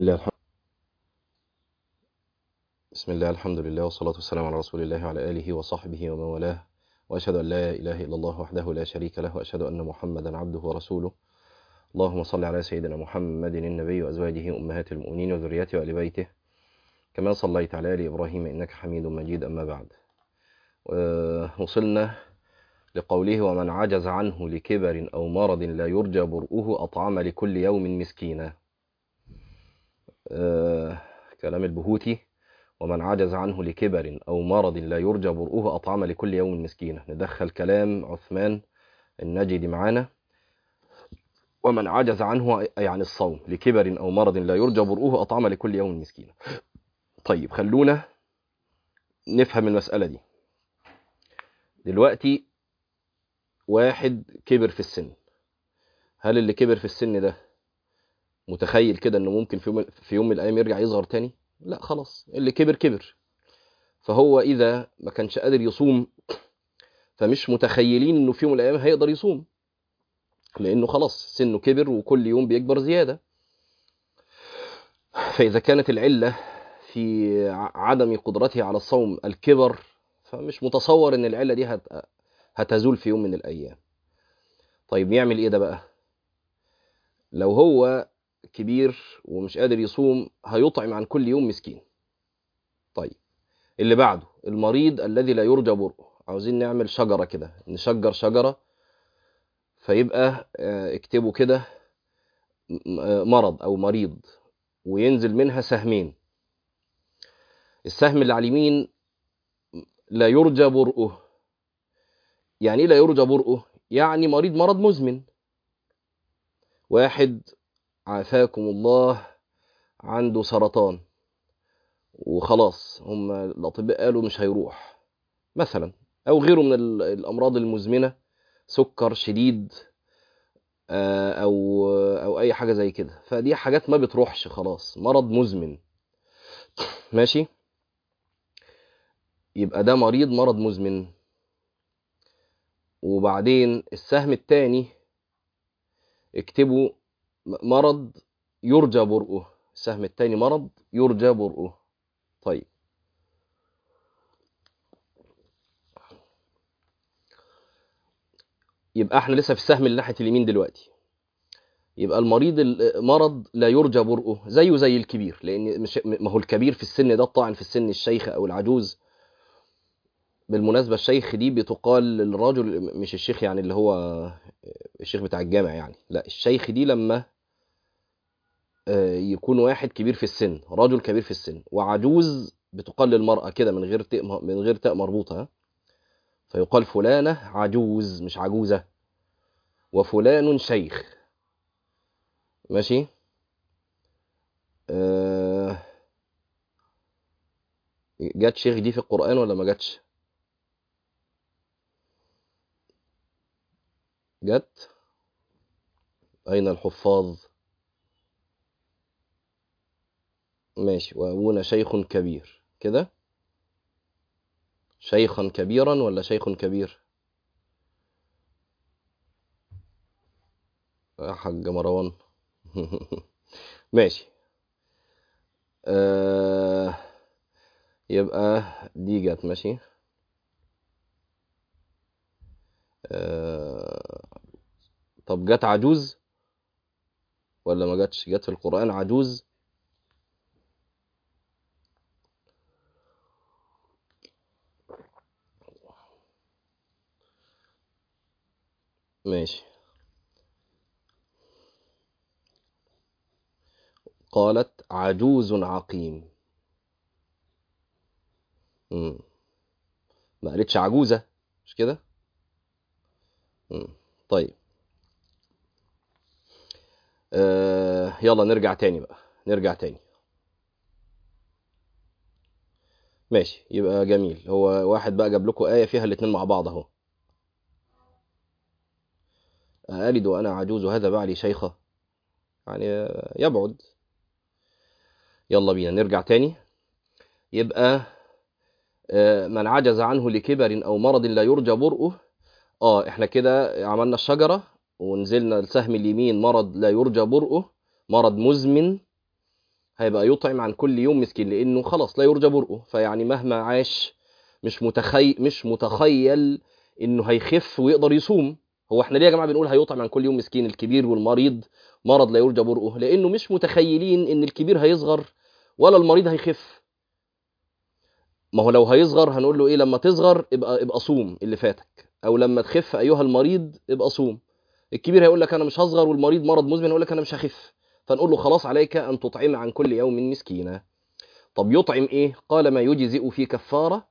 الله الحمد بسم الله الحمد لله والصلاة والسلام على رسول الله وعلى آله وصحبه ومن والاه وأشهد أن لا إله إلا الله وحده لا شريك له وأشهد أن محمدا عبده ورسوله اللهم صل على سيدنا محمد النبي وأزواجه أمهات المؤمنين وذريته وآل بيته كما صليت على آل إبراهيم إنك حميد مجيد أما بعد وصلنا لقوله ومن عجز عنه لكبر أو مرض لا يرجى برؤه أطعم لكل يوم مسكينا آه كلام البهوتي ومن عجز عنه لكبر أو مرض لا يرجى برؤه أطعم لكل يوم مسكينا ندخل كلام عثمان النجدي معانا ومن عجز عنه أي عن الصوم لكبر أو مرض لا يرجى برؤه أطعم لكل يوم مسكينا طيب خلونا نفهم المسألة دي دلوقتي واحد كبر في السن هل اللي كبر في السن ده متخيل كده انه ممكن في يوم في يوم من الايام يرجع يصغر تاني لا خلاص اللي كبر كبر فهو اذا ما كانش قادر يصوم فمش متخيلين انه في يوم من الايام هيقدر يصوم لانه خلاص سنه كبر وكل يوم بيكبر زياده فاذا كانت العله في عدم قدرته على الصوم الكبر فمش متصور ان العله دي هت... هتزول في يوم من الايام طيب يعمل ايه ده بقى لو هو كبير ومش قادر يصوم هيطعم عن كل يوم مسكين طيب اللي بعده المريض الذي لا يرجى برؤه عاوزين نعمل شجره كده نشجر شجره فيبقى اكتبوا كده مرض او مريض وينزل منها سهمين السهم اللي على اليمين لا يرجى برؤه يعني ايه لا يرجى برؤه يعني مريض مرض مزمن واحد عافاكم الله عنده سرطان وخلاص هم الاطباء قالوا مش هيروح مثلا او غيره من الامراض المزمنه سكر شديد او او اي حاجه زي كده فدي حاجات ما بتروحش خلاص مرض مزمن ماشي يبقى ده مريض مرض مزمن وبعدين السهم الثاني اكتبوا مرض يرجى برؤه السهم الثاني مرض يرجى برؤه طيب يبقى احنا لسه في السهم اللي ناحيه اليمين دلوقتي يبقى المريض المرض لا يرجى برؤه زيه زي الكبير لان مش ما هو الكبير في السن ده الطاعن في السن الشيخ او العجوز بالمناسبه الشيخ دي بتقال للرجل مش الشيخ يعني اللي هو الشيخ بتاع الجامع يعني لا الشيخ دي لما يكون واحد كبير في السن رجل كبير في السن وعجوز بتقال للمرأة كده من غير تاء من غير تاء مربوطة فيقال فلانة عجوز مش عجوزة وفلان شيخ ماشي أه... جت شيخ دي في القرآن ولا ما جاتش جت أين الحفاظ ماشي وأبونا شيخ كبير كده شيخا كبيرا ولا شيخ كبير يا حاج مروان ماشي آه يبقى دي جت ماشي آه طب جت عجوز ولا ما جاتش جت في القرآن عجوز ماشي قالت عجوز عقيم مم. ما قالتش عجوزة مش كده مم. طيب آه يلا نرجع تاني بقى نرجع تاني ماشي يبقى جميل هو واحد بقى جاب لكم آية فيها الاتنين مع بعض اهو ألد وأنا عجوز هذا بعلي شيخة يعني يبعد يلا بينا نرجع تاني يبقى من عجز عنه لكبر أو مرض لا يرجى برؤه اه احنا كده عملنا الشجرة ونزلنا السهم اليمين مرض لا يرجى برؤه مرض مزمن هيبقى يطعم عن كل يوم مسكين لانه خلاص لا يرجى برؤه فيعني مهما عاش مش متخي مش متخيل انه هيخف ويقدر يصوم هو احنا ليه يا جماعه بنقول هيطعم عن كل يوم مسكين الكبير والمريض مرض لا يرجى برؤه لانه مش متخيلين ان الكبير هيصغر ولا المريض هيخف ما هو لو هيصغر هنقول له ايه لما تصغر ابقى ابقى صوم اللي فاتك او لما تخف ايها المريض ابقى صوم الكبير هيقول لك انا مش هصغر والمريض مرض مزمن يقول لك انا مش هخف فنقول له خلاص عليك ان تطعم عن كل يوم مسكينا طب يطعم ايه قال ما يجزئ في كفاره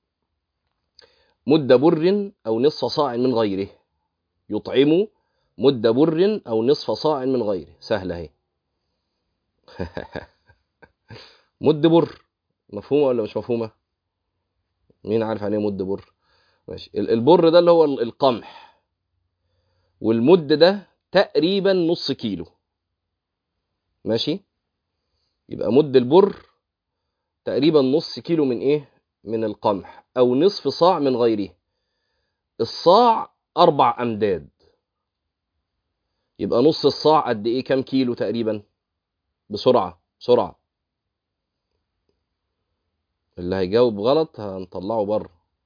مد بر او نصف صاع من غيره يطعم مد بر او نصف صاع من غيره سهله اهي مد بر مفهومه ولا مش مفهومه مين عارف يعني ايه مد بر ماشي البر ده اللي هو القمح والمد ده تقريبا نص كيلو ماشي يبقى مد البر تقريبا نص كيلو من ايه من القمح او نصف صاع من غيره الصاع اربع امداد يبقى نص الصاع قد ايه كام كيلو تقريبا بسرعه بسرعه اللي هيجاوب غلط هنطلعه بره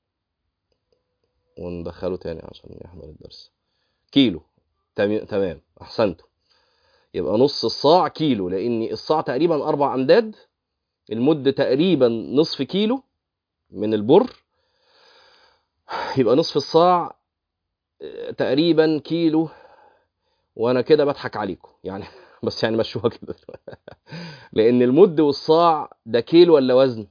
وندخله تاني عشان يحضر الدرس كيلو تمام احسنتوا يبقى نص الصاع كيلو لان الصاع تقريبا اربع امداد المد تقريبا نصف كيلو من البر يبقى نصف الصاع تقريبا كيلو وانا كده بضحك عليكم يعني بس يعني مشوها كده لان المد والصاع ده كيلو ولا وزن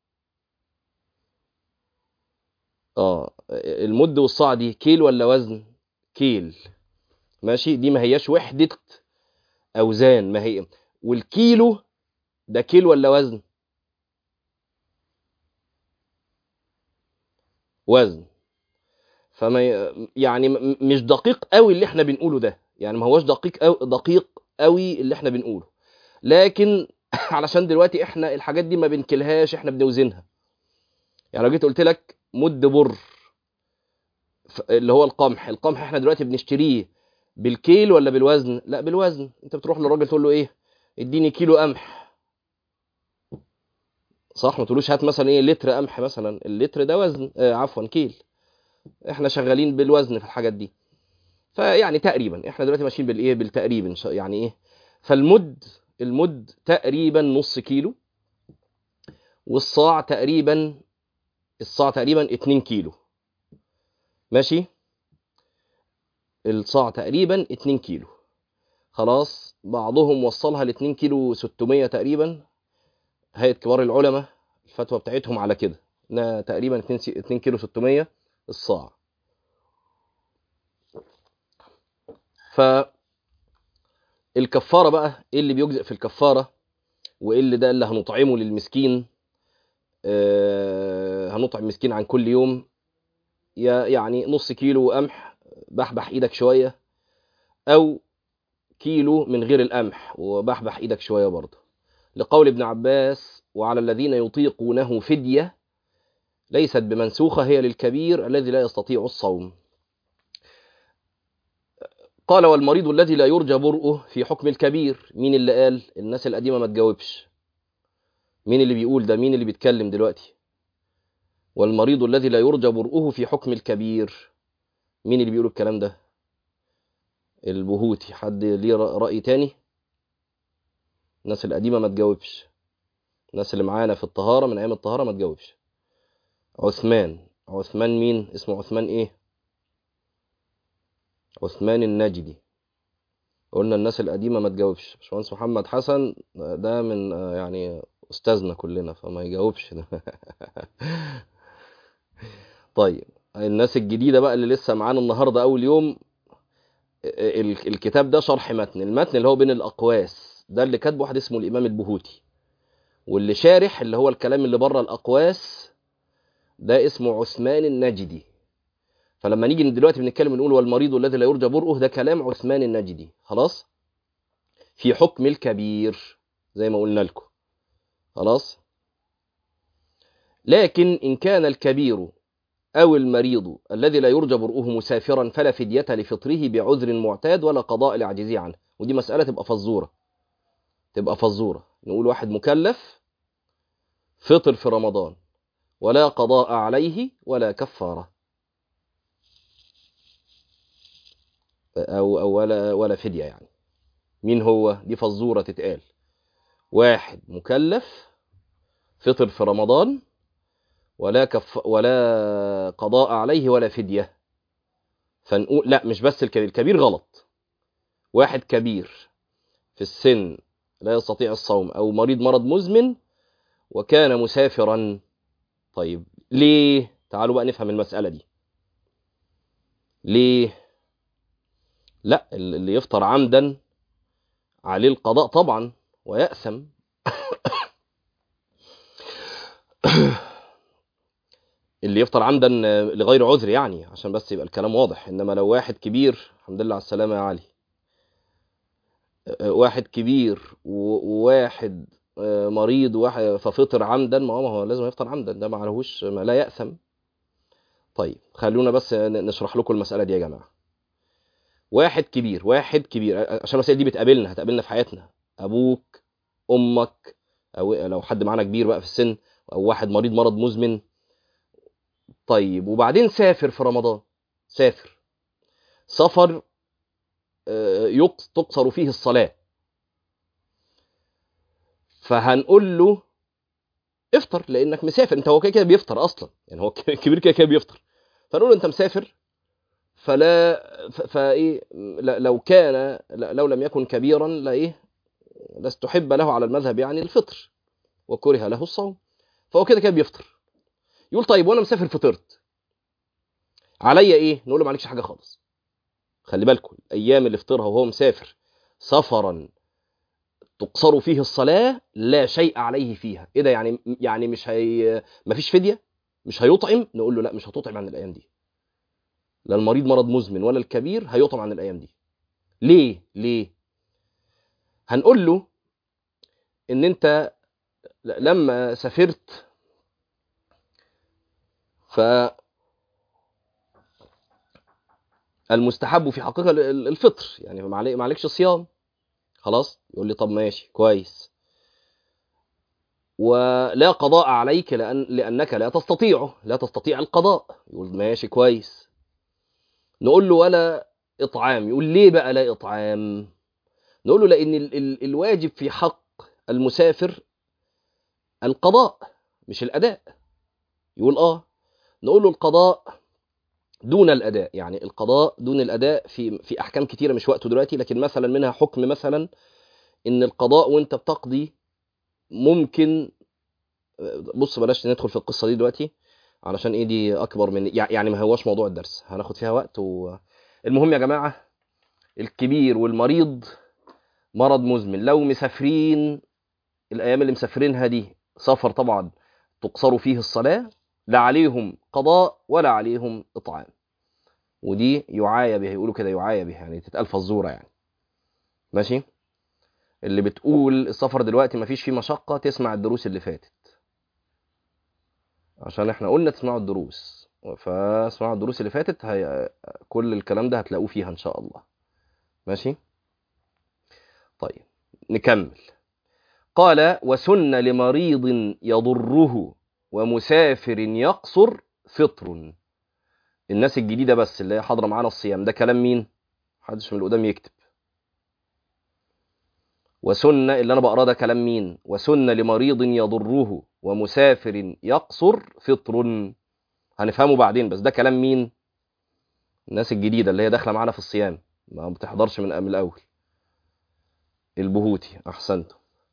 اه المد والصاع دي كيل ولا وزن كيل ماشي دي ما هياش وحدة اوزان ما هي والكيلو ده كيل ولا وزن وزن فما يعني مش دقيق قوي اللي احنا بنقوله ده يعني ما هوش دقيق أو دقيق قوي اللي احنا بنقوله لكن علشان دلوقتي احنا الحاجات دي ما بنكلهاش احنا بنوزنها يعني لو جيت قلت لك مد بر اللي هو القمح القمح احنا دلوقتي بنشتريه بالكيل ولا بالوزن لا بالوزن انت بتروح للراجل تقول له ايه اديني كيلو قمح صح ما تقولوش هات مثلا ايه لتر قمح مثلا اللتر ده وزن آه عفوا كيل احنا شغالين بالوزن في الحاجات دي فيعني تقريبا احنا دلوقتي ماشيين بالايه بالتقريبا يعني ايه فالمد المد تقريبا نص كيلو والصاع تقريبا الصاع تقريبا 2 كيلو ماشي الصاع تقريبا 2 كيلو خلاص بعضهم وصلها ل 2 كيلو 600 تقريبا هيئة كبار العلماء الفتوى بتاعتهم على كده انها تقريبا 2 كيلو 600 الصاع ف الكفاره بقى ايه اللي بيجزئ في الكفاره وايه اللي ده اللي هنطعمه للمسكين آه هنطعم مسكين عن كل يوم يعني نص كيلو قمح بحبح ايدك شويه او كيلو من غير القمح وبحبح ايدك شويه برضه لقول ابن عباس وعلى الذين يطيقونه فديه ليست بمنسوخه هي للكبير الذي لا يستطيع الصوم قال والمريض الذي لا يرجى برؤه في حكم الكبير مين اللي قال الناس القديمه ما تجاوبش مين اللي بيقول ده مين اللي بيتكلم دلوقتي والمريض الذي لا يرجى برؤه في حكم الكبير مين اللي بيقول الكلام ده البهوتي حد ليه رأي تاني الناس القديمة ما تجاوبش الناس اللي معانا في الطهارة من أيام الطهارة ما تجاوبش عثمان عثمان مين اسمه عثمان ايه عثمان النجدي قلنا الناس القديمة ما تجاوبش باشمهندس محمد حسن ده من يعني استاذنا كلنا فما يجاوبش ده طيب الناس الجديدة بقى اللي لسه معانا النهاردة أول يوم الكتاب ده شرح متن المتن اللي هو بين الأقواس ده اللي كاتبه واحد اسمه الإمام البهوتي واللي شارح اللي هو الكلام اللي بره الأقواس ده اسمه عثمان النجدي فلما نيجي دلوقتي بنتكلم نقول والمريض الذي لا يرجى برؤه ده كلام عثمان النجدي خلاص في حكم الكبير زي ما قلنا لكم خلاص لكن إن كان الكبير أو المريض الذي لا يرجى برؤه مسافرا فلا فدية لفطره بعذر معتاد ولا قضاء لعجزه عنه ودي مسألة تبقى فزورة تبقى فزورة نقول واحد مكلف فطر في رمضان ولا قضاء عليه ولا كفارة أو, أو ولا, ولا فدية يعني مين هو دي فزورة تتقال واحد مكلف فطر في رمضان ولا كف ولا قضاء عليه ولا فدية فنقول لا مش بس الكبير الكبير غلط واحد كبير في السن لا يستطيع الصوم أو مريض مرض مزمن وكان مسافرا طيب ليه تعالوا بقى نفهم المسألة دي ليه لا اللي يفطر عمدا عليه القضاء طبعا ويأثم اللي يفطر عمدا لغير عذر يعني عشان بس يبقى الكلام واضح انما لو واحد كبير الحمد لله على السلامه يا علي واحد كبير وواحد مريض واحد ففطر عمدا ما هو لازم يفطر عمدا ده ما عليهوش ما لا يأثم طيب خلونا بس نشرح لكم المسألة دي يا جماعة واحد كبير واحد كبير عشان المسائل دي بتقابلنا هتقابلنا في حياتنا ابوك امك او لو حد معانا كبير بقى في السن او واحد مريض مرض مزمن طيب وبعدين سافر في رمضان سافر سفر تقصر فيه الصلاة فهنقول له افطر لانك مسافر انت هو كده كده بيفطر اصلا يعني هو كبير كده كده بيفطر فنقول له انت مسافر فلا فايه لو كان لو لم يكن كبيرا لا ايه لاستحب له على المذهب يعني الفطر وكره له الصوم فهو كده كده بيفطر يقول طيب وانا مسافر فطرت عليا ايه نقول له ما عليكش حاجه خالص خلي بالكم الايام اللي فطرها وهو مسافر سفرا تقصر فيه الصلاه لا شيء عليه فيها ايه ده يعني يعني مش هي ما فيش فديه مش هيطعم نقول له لا مش هتطعم عن الايام دي لا المريض مرض مزمن ولا الكبير هيطعم عن الايام دي ليه ليه هنقول له ان انت لما سافرت ف المستحب في حقيقه الفطر يعني ما عليكش صيام خلاص يقول لي طب ماشي كويس ولا قضاء عليك لأن لأنك لا تستطيعه لا تستطيع القضاء يقول ماشي كويس نقول له ولا إطعام يقول ليه بقى لا إطعام نقول له لأن ال ال الواجب في حق المسافر القضاء مش الأداء يقول آه نقول له القضاء دون الأداء يعني القضاء دون الأداء في في أحكام كتيرة مش وقته دلوقتي لكن مثلا منها حكم مثلا إن القضاء وأنت بتقضي ممكن بص بلاش ندخل في القصة دي دلوقتي علشان ايه دي اكبر من يعني ما هواش موضوع الدرس هناخد فيها وقت و... المهم يا جماعة الكبير والمريض مرض مزمن لو مسافرين الايام اللي مسافرينها دي سفر طبعا تقصر فيه الصلاة لا عليهم قضاء ولا عليهم اطعام ودي يعاية بها يقولوا كده يعاية بها يعني تتقال فزورة يعني ماشي اللي بتقول السفر دلوقتي مفيش فيه مشقة تسمع الدروس اللي فاتت عشان احنا قلنا تسمعوا الدروس فاسمعوا الدروس اللي فاتت هي كل الكلام ده هتلاقوه فيها ان شاء الله ماشي طيب نكمل قال وسن لمريض يضره ومسافر يقصر فطر الناس الجديدة بس اللي هي حاضرة معانا الصيام ده كلام مين محدش من القدام يكتب وسن اللي انا بقراه ده كلام مين وسن لمريض يضره ومسافر يقصر فطر هنفهمه بعدين بس ده كلام مين الناس الجديده اللي هي داخله معانا في الصيام ما بتحضرش من من الاول البهوتي احسنت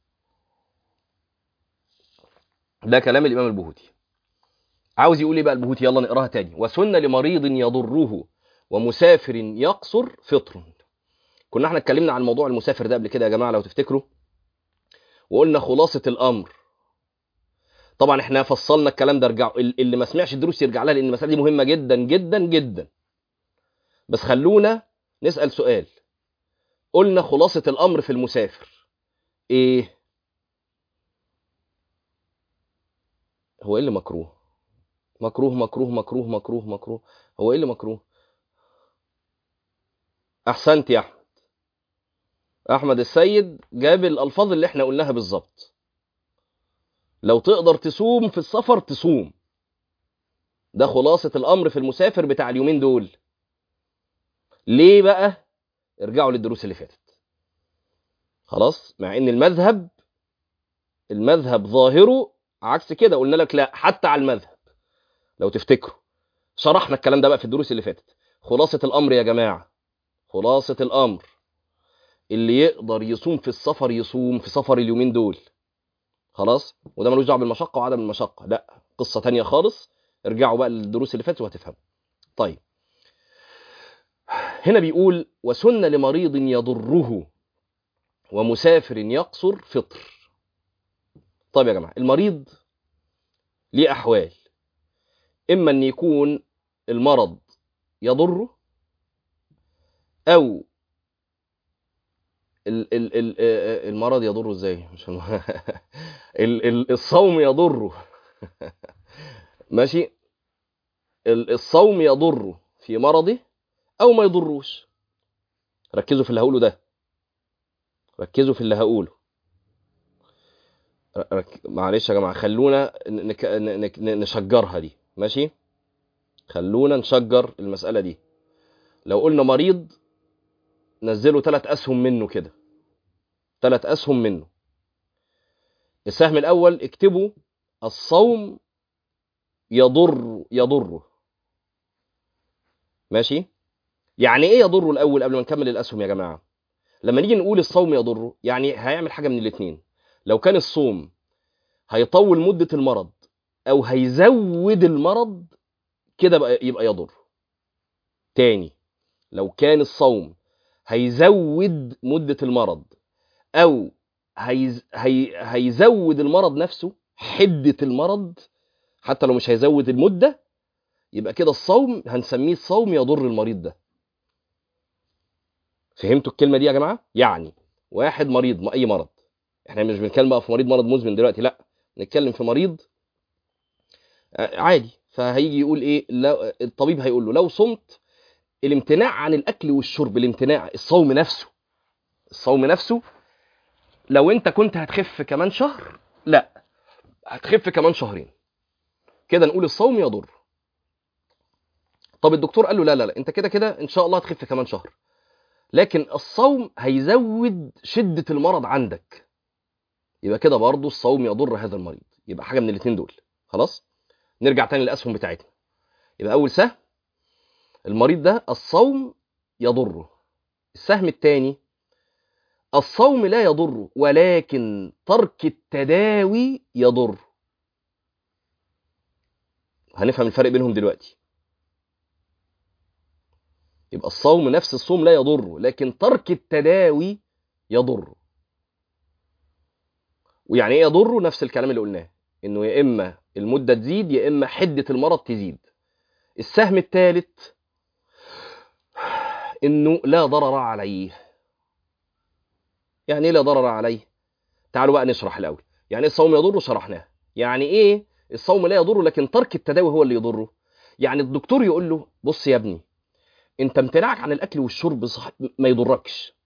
ده كلام الامام البهوتي عاوز يقول ايه بقى البهوتي يلا نقراها تاني وسن لمريض يضره ومسافر يقصر فطر كنا احنا اتكلمنا عن موضوع المسافر ده قبل كده يا جماعه لو تفتكروا وقلنا خلاصه الامر طبعا احنا فصلنا الكلام ده ارجعوا اللي ما سمعش الدروس يرجع لها لان المساله دي مهمه جدا جدا جدا بس خلونا نسال سؤال قلنا خلاصه الامر في المسافر ايه هو ايه اللي مكروه مكروه مكروه مكروه مكروه مكروه هو ايه اللي مكروه احسنت يا احمد احمد السيد جاب الالفاظ اللي احنا قلناها بالظبط لو تقدر تصوم في السفر تصوم ده خلاصة الامر في المسافر بتاع اليومين دول ليه بقى ارجعوا للدروس اللي فاتت خلاص مع ان المذهب المذهب ظاهره عكس كده قلنا لك لا حتى على المذهب لو تفتكروا شرحنا الكلام ده بقى في الدروس اللي فاتت خلاصة الامر يا جماعة خلاصة الامر اللي يقدر يصوم في السفر يصوم في سفر اليومين دول خلاص وده ملوش دعوه بالمشقه وعدم المشقه لا قصه تانية خالص ارجعوا بقى للدروس اللي فاتت وهتفهموا طيب هنا بيقول وسن لمريض يضره ومسافر يقصر فطر طيب يا جماعه المريض ليه احوال اما ان يكون المرض يضره او ال ال ال المرض يضره ازاي مش الم... ال ال الصوم يضره ماشي ال الصوم يضره في مرضه او ما يضروش ركزوا في اللي هقوله ده ركزوا في اللي هقوله رك... معلش يا جماعه خلونا نك... نك... نشجرها دي ماشي خلونا نشجر المساله دي لو قلنا مريض نزلوا ثلاث اسهم منه كده ثلاث اسهم منه السهم الاول اكتبوا الصوم يضر يضره ماشي يعني ايه يضره الاول قبل ما نكمل الاسهم يا جماعه لما نيجي نقول الصوم يضره يعني هيعمل حاجه من الاثنين لو كان الصوم هيطول مده المرض او هيزود المرض كده بقى يبقى يضر تاني لو كان الصوم هيزود مدة المرض أو هيز هي هيزود المرض نفسه حدة المرض حتى لو مش هيزود المدة يبقى كده الصوم هنسميه الصوم يضر المريض ده فهمتوا الكلمة دي يا جماعة؟ يعني واحد مريض أي مرض احنا مش بنتكلم بقى في مريض مرض مزمن دلوقتي لا نتكلم في مريض عادي فهيجي يقول ايه لو الطبيب هيقول له لو صمت الامتناع عن الاكل والشرب الامتناع الصوم نفسه الصوم نفسه لو انت كنت هتخف كمان شهر لا هتخف كمان شهرين كده نقول الصوم يضر طب الدكتور قال له لا لا لا انت كده كده ان شاء الله هتخف كمان شهر لكن الصوم هيزود شدة المرض عندك يبقى كده برضه الصوم يضر هذا المريض يبقى حاجة من الاثنين دول خلاص نرجع تاني للأسهم بتاعتنا يبقى أول سهم المريض ده الصوم يضره السهم الثاني الصوم لا يضره ولكن ترك التداوي يضر هنفهم الفرق بينهم دلوقتي يبقى الصوم نفس الصوم لا يضره لكن ترك التداوي يضره ويعني ايه يضره نفس الكلام اللي قلناه انه يا اما المده تزيد يا اما حده المرض تزيد السهم الثالث انه لا ضرر عليه يعني ايه لا ضرر عليه تعالوا بقى نشرح الاول يعني ايه الصوم يضره شرحناه يعني ايه الصوم لا يضره لكن ترك التداوي هو اللي يضره يعني الدكتور يقول له بص يا ابني انت امتناعك عن الاكل والشرب صح ما يضركش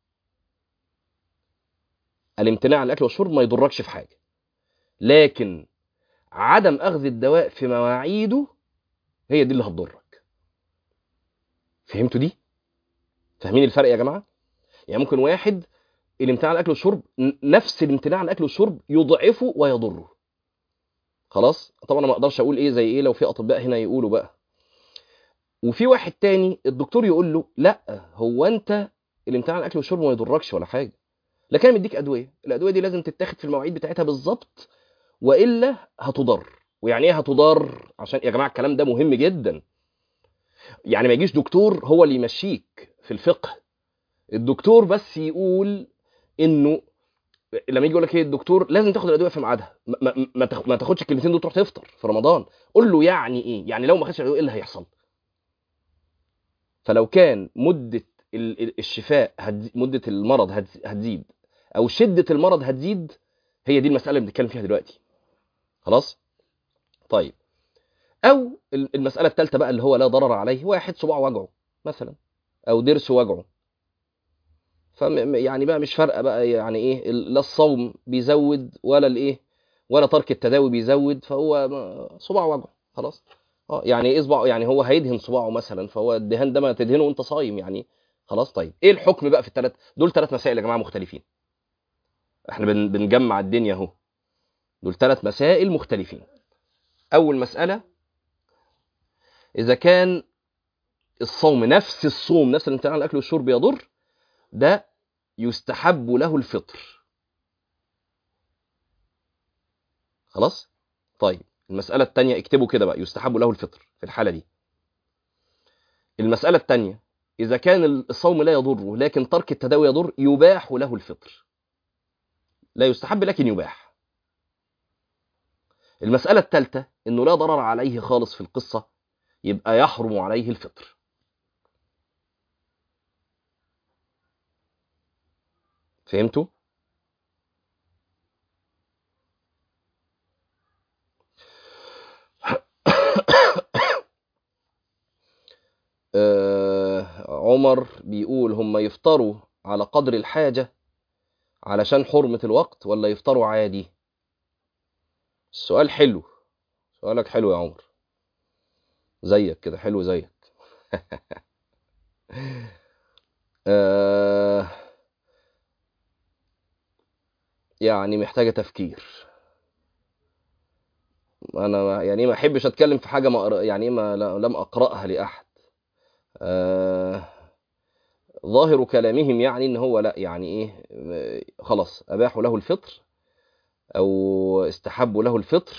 الامتناع عن الاكل والشرب ما يضركش في حاجه لكن عدم اخذ الدواء في مواعيده هي دي اللي هتضرك فهمتوا دي فاهمين الفرق يا جماعه يعني ممكن واحد الامتناع عن الاكل والشرب نفس الامتناع عن الاكل والشرب يضعفه ويضره خلاص طبعا انا ما اقدرش اقول ايه زي ايه لو في اطباء هنا يقولوا بقى وفي واحد تاني الدكتور يقول له لا هو انت الامتناع عن الاكل والشرب ما يضركش ولا حاجه لكن مديك ادويه الادويه دي لازم تتاخد في المواعيد بتاعتها بالظبط والا هتضر ويعني ايه هتضر عشان يا جماعه الكلام ده مهم جدا يعني ما يجيش دكتور هو اللي يمشيك في الفقه الدكتور بس يقول انه لما يجي يقول لك ايه الدكتور لازم تاخد الادويه في ميعادها ما, ما, ما تاخدش الكلمتين دول تروح تفطر في رمضان قول له يعني ايه يعني لو ما خدش الادويه ايه اللي هيحصل فلو كان مده الشفاء هتزيد مده المرض هتزيد او شده المرض هتزيد هي دي المساله اللي بنتكلم فيها دلوقتي خلاص طيب او المساله الثالثه بقى اللي هو لا ضرر عليه واحد صباعه وجعه مثلا او ضرسه وجعه فم يعني بقى مش فارقه بقى يعني ايه ال- لا الصوم بيزود ولا الايه ولا ترك التداوي بيزود فهو ما- صباعه وجعه خلاص اه يعني ايه صباعه يعني هو هيدهن صباعه مثلا فهو الدهان ده ما تدهنه وانت صايم يعني خلاص طيب ايه الحكم بقى في الثلاث دول ثلاث مسائل يا جماعه مختلفين احنا بن... بنجمع الدنيا اهو دول ثلاث مسائل مختلفين اول مساله اذا كان الصوم نفس الصوم نفس الامتناع عن الاكل والشرب يضر ده يستحب له الفطر خلاص طيب المساله الثانيه اكتبوا كده بقى يستحب له الفطر في الحاله دي المساله الثانيه اذا كان الصوم لا يضره لكن ترك التداوي يضر يباح له الفطر لا يستحب لكن يباح المساله الثالثه انه لا ضرر عليه خالص في القصه يبقى يحرم عليه الفطر فهمتوا آه عمر بيقول هم يفطروا على قدر الحاجة علشان حرمة الوقت ولا يفطروا عادي السؤال حلو سؤالك حلو يا عمر زيك كده حلو زيك آه يعني محتاجة تفكير انا يعني ما احبش اتكلم في حاجه ما أقرأ- يعني ما لا- لم اقراها لاحد آه ظاهر كلامهم يعني ان هو لا يعني ايه آه، خلاص اباحوا له الفطر او استحبوا له الفطر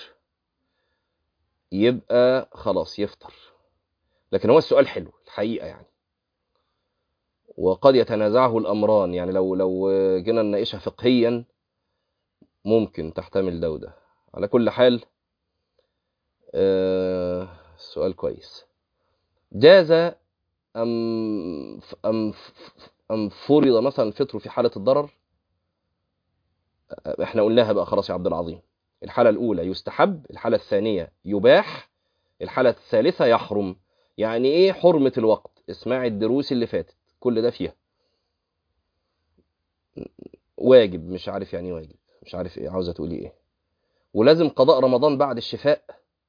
يبقى خلاص يفطر لكن هو السؤال حلو الحقيقه يعني وقد يتنازعه الامران يعني لو لو جينا نناقشها فقهيا ممكن تحتمل ده وده على كل حال آه، سؤال كويس جاز أم أم أم فرض مثلا الفطر في حالة الضرر احنا قلناها بقى خلاص يا عبد العظيم الحالة الأولى يستحب الحالة الثانية يباح الحالة الثالثة يحرم يعني ايه حرمة الوقت اسمعي الدروس اللي فاتت كل ده فيها واجب مش عارف يعني ايه واجب مش عارف ايه عاوزة تقولي ايه ولازم قضاء رمضان بعد الشفاء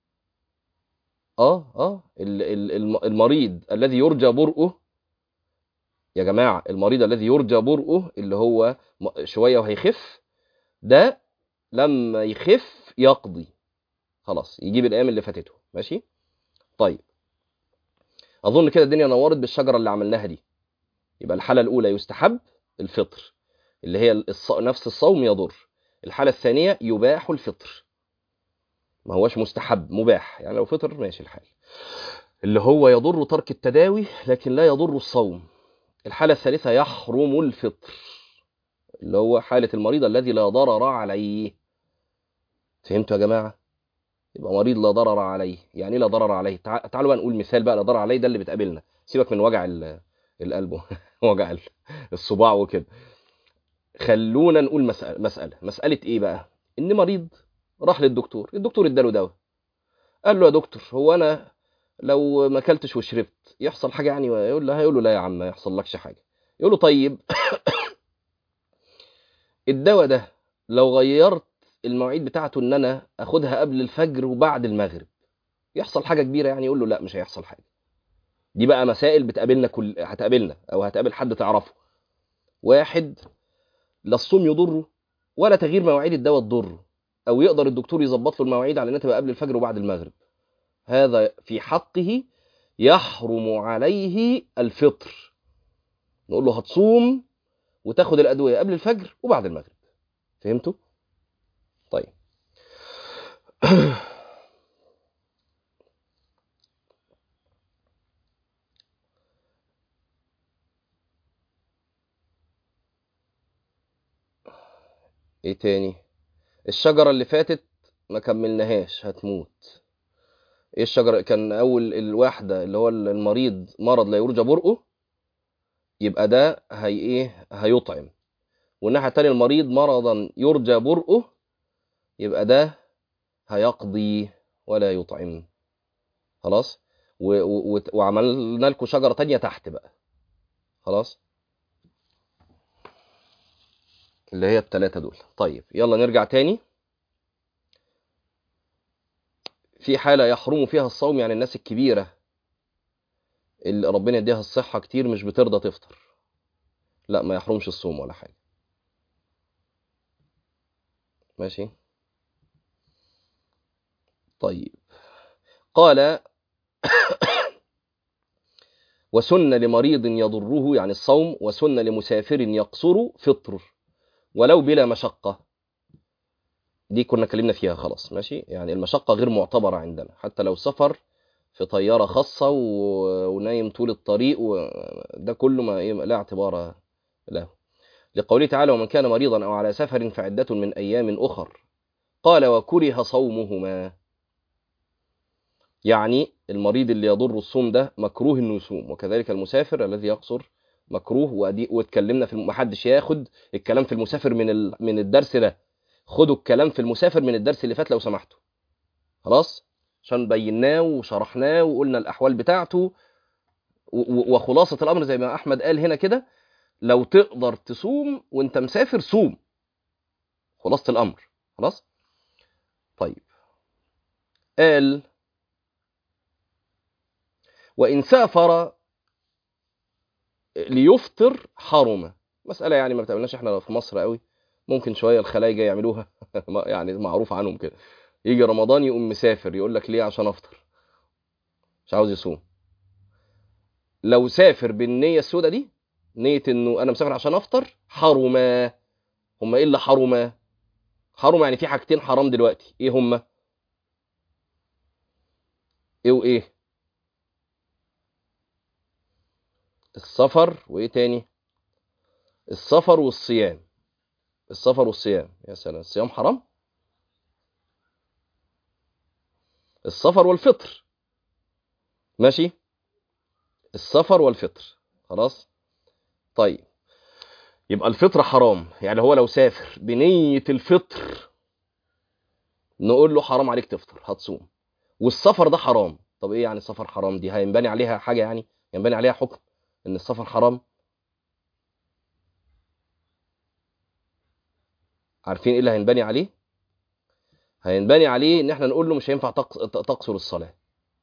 اه اه ال- ال- الم- المريض الذي يرجى برؤه يا جماعة المريض الذي يرجى برؤه اللي هو م- شوية وهيخف ده لما يخف يقضي خلاص يجيب الأيام اللي فاتته ماشي طيب أظن كده الدنيا نورت بالشجرة اللي عملناها دي يبقى الحالة الأولى يستحب الفطر اللي هي الص... نفس الصوم يضر الحالة الثانية يباح الفطر ما هوش مستحب مباح يعني لو فطر ماشي الحال اللي هو يضر ترك التداوي لكن لا يضر الصوم الحالة الثالثة يحرم الفطر اللي هو حالة المريض الذي لا ضرر عليه فهمتوا يا جماعة؟ يبقى مريض لا ضرر عليه يعني ايه لا ضرر عليه تع... تعالوا بقى نقول مثال بقى لا ضرر عليه ده اللي بتقابلنا سيبك من وجع ال... القلب وجع ال- الصباع وكده خلونا نقول مسألة مسألة مسألة ايه بقى ان مريض راح للدكتور الدكتور اداله دواء قال له يا دكتور هو انا لو ما اكلتش وشربت يحصل حاجه يعني يقول له هيقول له لا يا عم ما يحصل لكش حاجه يقول له طيب الدواء ده لو غيرت المواعيد بتاعته ان انا اخدها قبل الفجر وبعد المغرب يحصل حاجه كبيره يعني يقول له لا مش هيحصل حاجه دي بقى مسائل بتقابلنا كل هتقابلنا او هتقابل حد تعرفه واحد لا الصوم يضره ولا تغيير مواعيد الدواء تضره او يقدر الدكتور يظبط له المواعيد على انها تبقى قبل الفجر وبعد المغرب هذا في حقه يحرم عليه الفطر نقول له هتصوم وتاخد الادويه قبل الفجر وبعد المغرب فهمتوا طيب ايه تاني الشجره اللي فاتت ما كملناهاش هتموت ايه الشجره كان اول الواحده اللي هو المريض مرض لا يرجى برؤه يبقى ده هي ايه هيطعم والناحيه التانيه المريض مرضا يرجى برؤه يبقى ده هيقضي ولا يطعم خلاص و- و- وعملنا لكم شجره تانية تحت بقى خلاص اللي هي التلاتة دول طيب يلا نرجع تاني في حالة يحرم فيها الصوم يعني الناس الكبيرة اللي ربنا يديها الصحة كتير مش بترضى تفطر لا ما يحرمش الصوم ولا حاجة ماشي طيب قال وسن لمريض يضره يعني الصوم وسن لمسافر يقصر فطر ولو بلا مشقة دي كنا اتكلمنا فيها خلاص ماشي يعني المشقة غير معتبرة عندنا حتى لو سفر في طيارة خاصة و... ونايم طول الطريق وده كله ما إيه لا اعتبار له لقوله تعالى ومن كان مريضا أو على سفر فعدة من أيام أخر قال وكره صومهما يعني المريض اللي يضر الصوم ده مكروه انه يصوم وكذلك المسافر الذي يقصر مكروه وادي واتكلمنا في محدش ياخد الكلام في المسافر من ال... من الدرس ده خدوا الكلام في المسافر من الدرس اللي فات لو سمحتوا خلاص عشان بيناه وشرحناه وقلنا الاحوال بتاعته و... وخلاصه الامر زي ما احمد قال هنا كده لو تقدر تصوم وانت مسافر صوم خلاصه الامر خلاص طيب قال وإن سافر ليفطر حرم مسألة يعني ما بتعملناش احنا في مصر قوي ممكن شوية الخلايجة يعملوها يعني معروف عنهم كده يجي رمضان يقوم مسافر يقول لك ليه عشان افطر مش عاوز يصوم لو سافر بالنية السوداء دي نية انه انا مسافر عشان افطر حرما هما ايه اللي حرما حرم يعني في حاجتين حرام دلوقتي ايه هما ايه وايه السفر وايه تاني السفر والصيام السفر والصيام يا سلام الصيام حرام السفر والفطر ماشي السفر والفطر خلاص طيب يبقى الفطر حرام يعني هو لو سافر بنية الفطر نقول له حرام عليك تفطر هتصوم والسفر ده حرام طب ايه يعني السفر حرام دي هينبني عليها حاجة يعني ينبني عليها حكم ان السفر حرام عارفين ايه اللي هينبني عليه هينبني عليه ان احنا نقول له مش هينفع تقصر الصلاة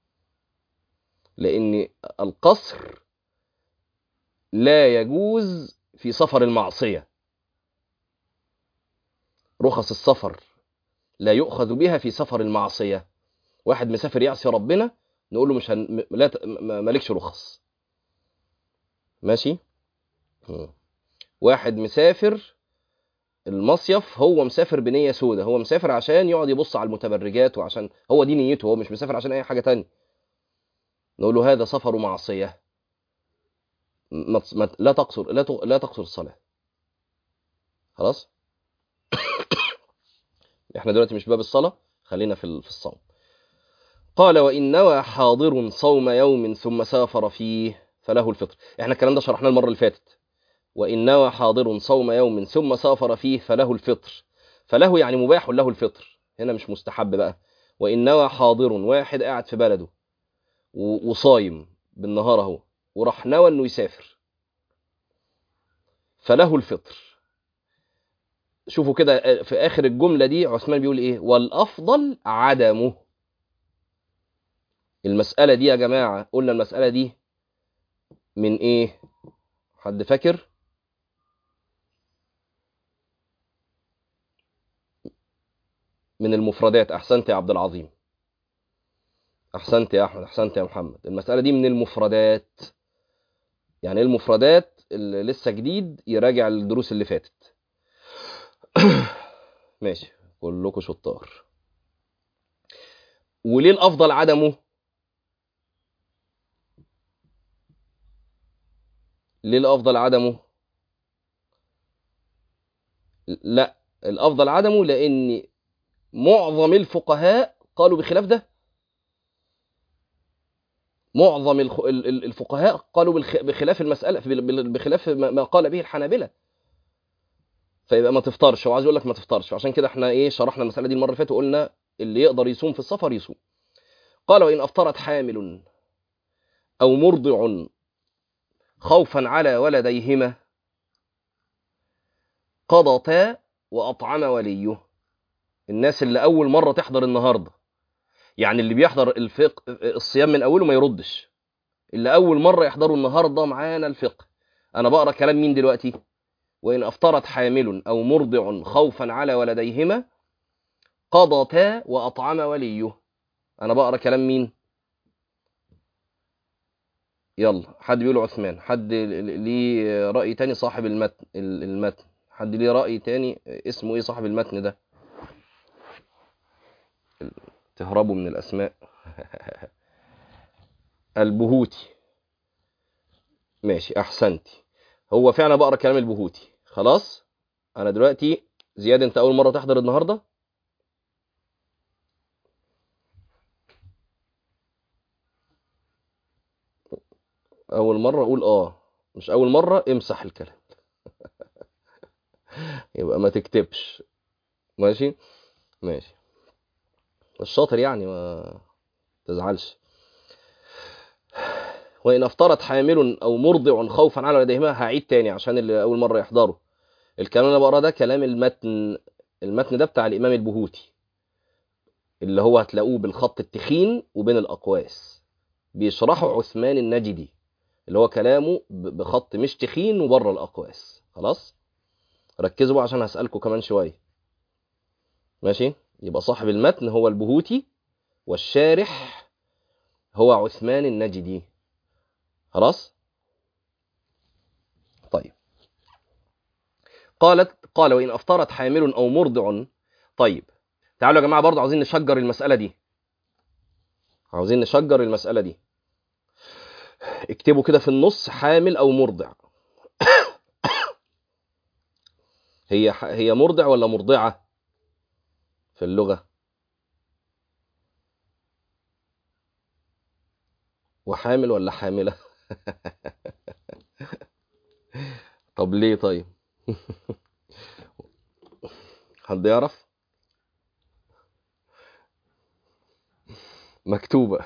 لان القصر لا يجوز في سفر المعصية رخص السفر لا يؤخذ بها في سفر المعصية واحد مسافر يعصي ربنا نقول له مش هن... لا ت... مالكش رخص ماشي واحد مسافر المصيف هو مسافر بنية سودة هو مسافر عشان يقعد يبص على المتبرجات وعشان هو دي نيته هو مش مسافر عشان اي حاجة تانية نقول له هذا سفر معصية ما... ما... لا تقصر لا, ت... لا تقصر الصلاة خلاص احنا دلوقتي مش باب الصلاة خلينا في في الصوم قال وإن نوى حاضر صوم يوم ثم سافر فيه فله الفطر احنا الكلام ده شرحناه المرة اللي فاتت وإن نوى حاضر صوم يوم ثم سافر فيه فله الفطر فله يعني مباح له الفطر هنا مش مستحب بقى وإن نوى حاضر واحد قاعد في بلده وصايم بالنهار اهو وراح نوى انه يسافر فله الفطر شوفوا كده في اخر الجمله دي عثمان بيقول ايه والافضل عدمه المساله دي يا جماعه قلنا المساله دي من ايه حد فاكر من المفردات احسنت يا عبد العظيم احسنت يا احمد احسنت يا محمد المساله دي من المفردات يعني المفردات اللي لسه جديد يراجع الدروس اللي فاتت ماشي كلكم شطار وليه الافضل عدمه ليه الافضل عدمه لا الافضل عدمه لان معظم الفقهاء قالوا بخلاف ده معظم الفقهاء قالوا بخلاف المسألة بخلاف ما قال به الحنابلة فيبقى ما تفطرش هو عايز يقول لك ما تفطرش عشان كده احنا ايه شرحنا المسألة دي المرة اللي فاتت وقلنا اللي يقدر يصوم في السفر يصوم قال وإن أفطرت حامل أو مرضع خوفا على ولديهما قضتا وأطعم وليه الناس اللي أول مرة تحضر النهاردة يعني اللي بيحضر الفقه الصيام من أوله ما يردش اللي أول مرة يحضروا النهاردة معانا الفقه أنا بقرأ كلام مين دلوقتي وإن أفطرت حامل أو مرضع خوفا على ولديهما قضتا وأطعم وليه أنا بقرأ كلام مين يلا حد بيقول عثمان حد ليه رأي تاني صاحب المتن المتن حد ليه رأي تاني اسمه ايه صاحب المتن ده تهربوا من الأسماء البهوتي ماشي أحسنتي هو فعلا بقرا كلام البهوتي خلاص أنا دلوقتي زياد أنت أول مرة تحضر النهاردة أول مرة أقول آه مش أول مرة امسح الكلام يبقى ما تكتبش ماشي ماشي الشاطر يعني ما تزعلش وإن أفطرت حامل أو مرضع خوفا على ولديهما هعيد تاني عشان اللي أول مرة يحضروا الكلام اللي أنا بقراه ده كلام المتن المتن ده بتاع الإمام البهوتي اللي هو هتلاقوه بالخط التخين وبين الأقواس بيشرحه عثمان النجدي اللي هو كلامه بخط مش تخين وبره الأقواس خلاص ركزوا بقى عشان هسألكم كمان شوية ماشي يبقى صاحب المتن هو البهوتي والشارح هو عثمان النجدي خلاص طيب قالت قال وإن أفطرت حامل أو مرضع طيب تعالوا يا جماعة برضه عاوزين نشجر المسألة دي عاوزين نشجر المسألة دي اكتبوا كده في النص حامل أو مرضع هي هي مرضع ولا مرضعة في اللغة وحامل ولا حاملة طب ليه طيب حد يعرف مكتوبة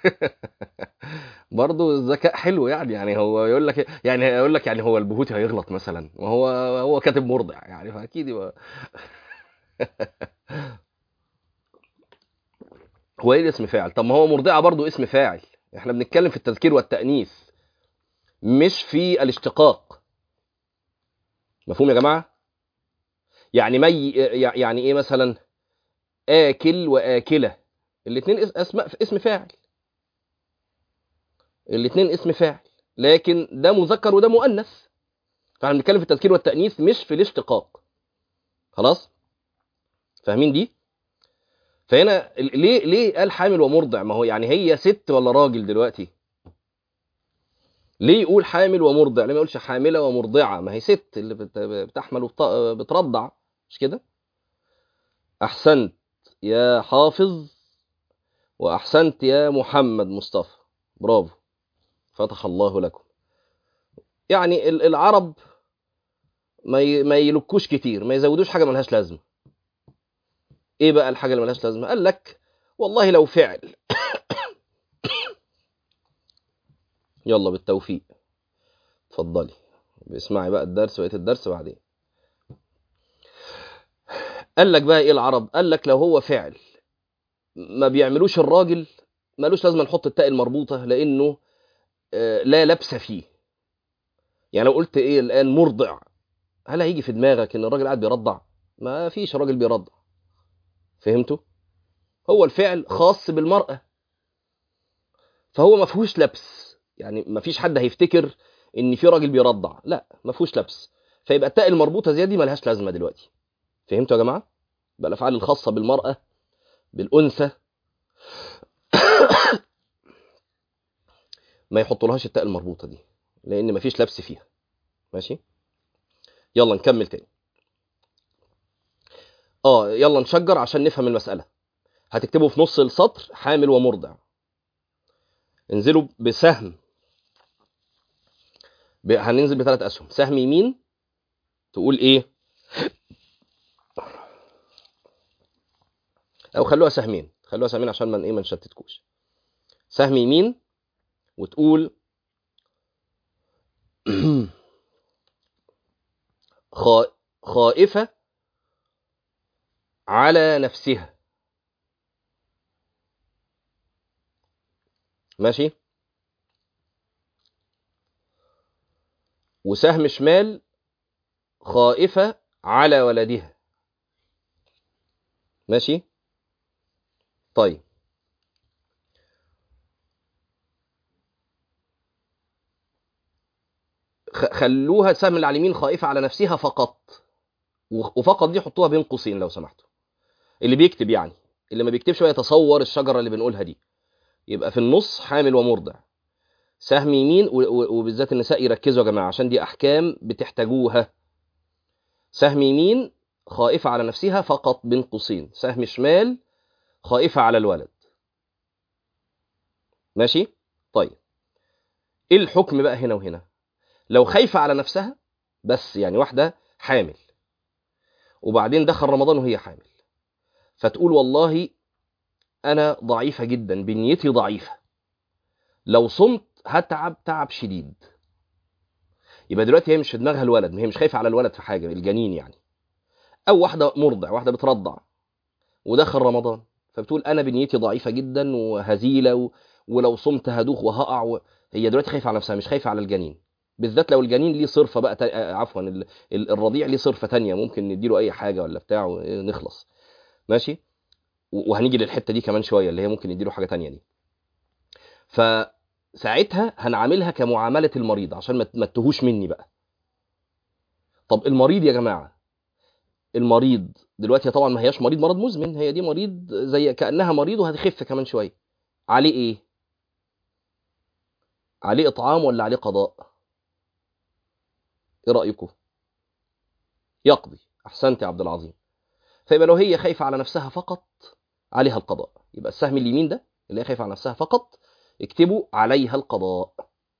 برضه الذكاء حلو يعني يعني هو يقول لك يعني يقول لك يعني هو البهوتي هيغلط مثلا وهو هو كاتب مرضع يعني فاكيد يبقى هو ايه الاسم فاعل طب ما هو مرضعه برضه اسم فاعل احنا بنتكلم في التذكير والتأنيث مش في الاشتقاق مفهوم يا جماعة يعني مي يعني ايه مثلا آكل وآكلة الاثنين اسماء اسم فاعل الاثنين اسم فاعل لكن ده مذكر وده مؤنث فاحنا بنتكلم في التذكير والتأنيث مش في الاشتقاق خلاص فاهمين دي فهنا ليه ليه قال حامل ومرضع ما هو يعني هي ست ولا راجل دلوقتي ليه يقول حامل ومرضع ليه ما يقولش حامله ومرضعه ما هي ست اللي بتحمل وبترضع مش كده احسنت يا حافظ واحسنت يا محمد مصطفى برافو فتح الله لكم يعني العرب ما ما يلكوش كتير ما يزودوش حاجه ملهاش لازمه ايه بقى الحاجه اللي ملهاش لازمه قال لك والله لو فعل يلا بالتوفيق اتفضلي اسمعي بقى الدرس وقت الدرس بعدين قال لك بقى ايه العرب قال لك لو هو فعل ما بيعملوش الراجل ملوش لازمه نحط التاء المربوطه لانه لا لبس فيه يعني لو قلت ايه الان مرضع هل هيجي في دماغك ان الراجل قاعد بيرضع ما فيش راجل بيرضع فهمتوا هو الفعل خاص بالمرأة فهو ما فيهوش لبس يعني ما فيش حد هيفتكر ان في راجل بيرضع لا ما فيهوش لبس فيبقى التاء المربوطه زياده دي ملهاش لازمه دلوقتي فهمتوا يا جماعه بقى الافعال الخاصه بالمراه بالانثى ما يحطولهاش التاء المربوطه دي لان ما فيش لبس فيها ماشي يلا نكمل تاني اه يلا نشجر عشان نفهم المساله هتكتبوا في نص السطر حامل ومرضع انزلوا بسهم ب... هننزل بثلاث اسهم سهم يمين تقول ايه او خلوها سهمين خلوها سهمين عشان ما ايه ما نشتتكوش سهم يمين وتقول خا... خائفة على نفسها ماشي وسهم شمال خائفة على ولدها ماشي طيب خ- خلوها سهم اللي على اليمين خائفة على نفسها فقط و- وفقط دي حطوها بين قوسين لو سمحتوا اللي بيكتب يعني اللي ما بيكتبش بقى يتصور الشجرة اللي بنقولها دي يبقى في النص حامل ومرضع سهم يمين و- و- وبالذات النساء يركزوا يا جماعة عشان دي أحكام بتحتاجوها سهم يمين خائفة على نفسها فقط بين قوسين سهم شمال خائفة على الولد ماشي طيب ايه الحكم بقى هنا وهنا لو خايفة على نفسها بس يعني واحدة حامل وبعدين دخل رمضان وهي حامل فتقول والله أنا ضعيفة جدا بنيتي ضعيفة لو صمت هتعب تعب شديد يبقى دلوقتي هي مش في دماغها الولد هي مش خايفة على الولد في حاجة الجنين يعني أو واحدة مرضع واحدة بترضع ودخل رمضان فبتقول أنا بنيتي ضعيفة جدا وهزيلة و... ولو صمت هدوخ وهقع و... هي دلوقتي خايفة على نفسها مش خايفة على الجنين بالذات لو الجنين ليه صرفة بقى تا... آه، عفوا ال... ال- الرضيع ليه صرفة تانية ممكن نديله أي حاجة ولا بتاع ونخلص ماشي و- وهنيجي للحتة دي كمان شوية اللي هي ممكن نديله حاجة تانية دي فساعتها هنعاملها كمعاملة المريض عشان ما ما تتهوش مني بقى طب المريض يا جماعة المريض دلوقتي طبعا ما هياش مريض مرض مزمن هي دي مريض زي كأنها مريض وهتخف كمان شوية عليه ايه عليه اطعام ولا عليه قضاء ايه رأيكم يقضي احسنت يا عبد العظيم فيبقى لو هي خايفة على نفسها فقط عليها القضاء يبقى السهم اليمين ده اللي هي خايفة على نفسها فقط اكتبوا عليها القضاء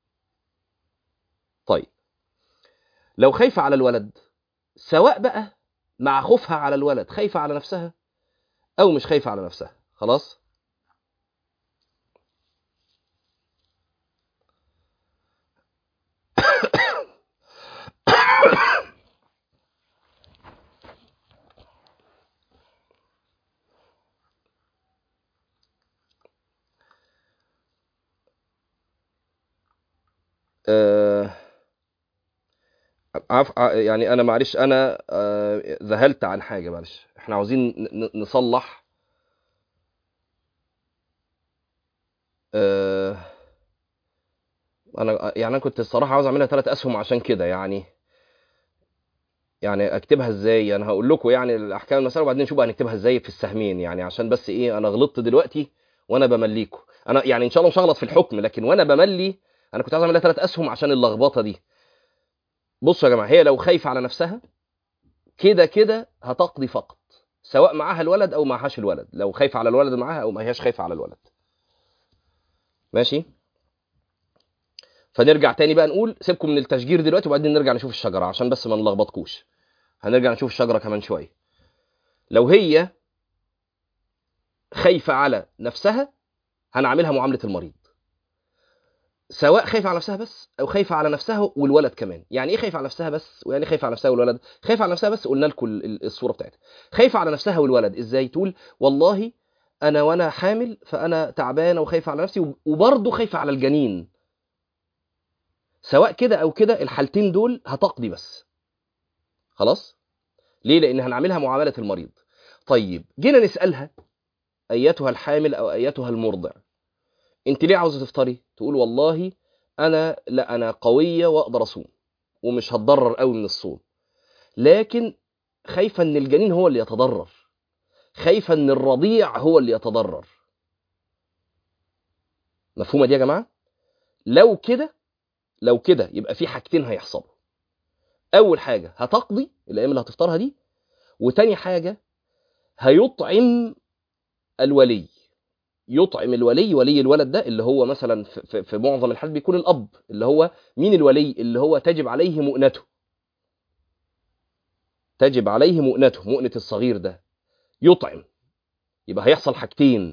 طيب لو خايفة على الولد سواء بقى مع خوفها على الولد خايفة على نفسها أو مش خايفة على نفسها خلاص آه عف... ع- يعني انا معلش انا آه، ذهلت عن حاجه معلش احنا عاوزين ن- ن- نصلح آه، انا يعني انا كنت الصراحه عاوز اعملها ثلاث اسهم عشان كده يعني يعني اكتبها ازاي انا هقول لكم يعني الاحكام المساله وبعدين نشوف هنكتبها ازاي في السهمين يعني عشان بس ايه انا غلطت دلوقتي وانا بمليكم انا يعني ان شاء الله مش هغلط في الحكم لكن وانا بملي انا كنت عاوز اعملها ثلاث اسهم عشان اللخبطه دي بصوا يا جماعه هي لو خايفه على نفسها كده كده هتقضي فقط سواء معاها الولد او معهاش الولد لو خايفه على الولد معاها او ما هياش خايفه على الولد ماشي فنرجع تاني بقى نقول سيبكم من التشجير دلوقتي وبعدين نرجع نشوف الشجره عشان بس ما نلخبطكوش هنرجع نشوف الشجره كمان شويه لو هي خايفه على نفسها هنعملها معامله المريض سواء خايفه على نفسها بس او خايفه على نفسها والولد كمان يعني ايه خايفه على نفسها بس ويعني ايه خايفه على نفسها والولد خايفه على نفسها بس قلنا لكم ال- ال- الصوره بتاعتها خايفه على نفسها والولد ازاي تقول والله انا وانا حامل فانا تعبانه وخايفه على نفسي وبرضه خايفه على الجنين سواء كده او كده الحالتين دول هتقضي بس خلاص ليه لان هنعملها معامله المريض طيب جينا نسالها ايتها الحامل او ايتها المرضع انت ليه عاوزه تفطري تقول والله انا لا انا قويه واقدر اصوم ومش هتضرر قوي من الصوم لكن خايفه ان الجنين هو اللي يتضرر خايفه ان الرضيع هو اللي يتضرر مفهومه دي يا جماعه لو كده لو كده يبقى في حاجتين هيحصلوا اول حاجه هتقضي الايام اللي هتفطرها دي وتاني حاجه هيطعم الولي يطعم الولي ولي الولد ده اللي هو مثلا في, في, في معظم الحالات بيكون الاب اللي هو مين الولي اللي هو تجب عليه مؤنته تجب عليه مؤنته مؤنة الصغير ده يطعم يبقى هيحصل حاجتين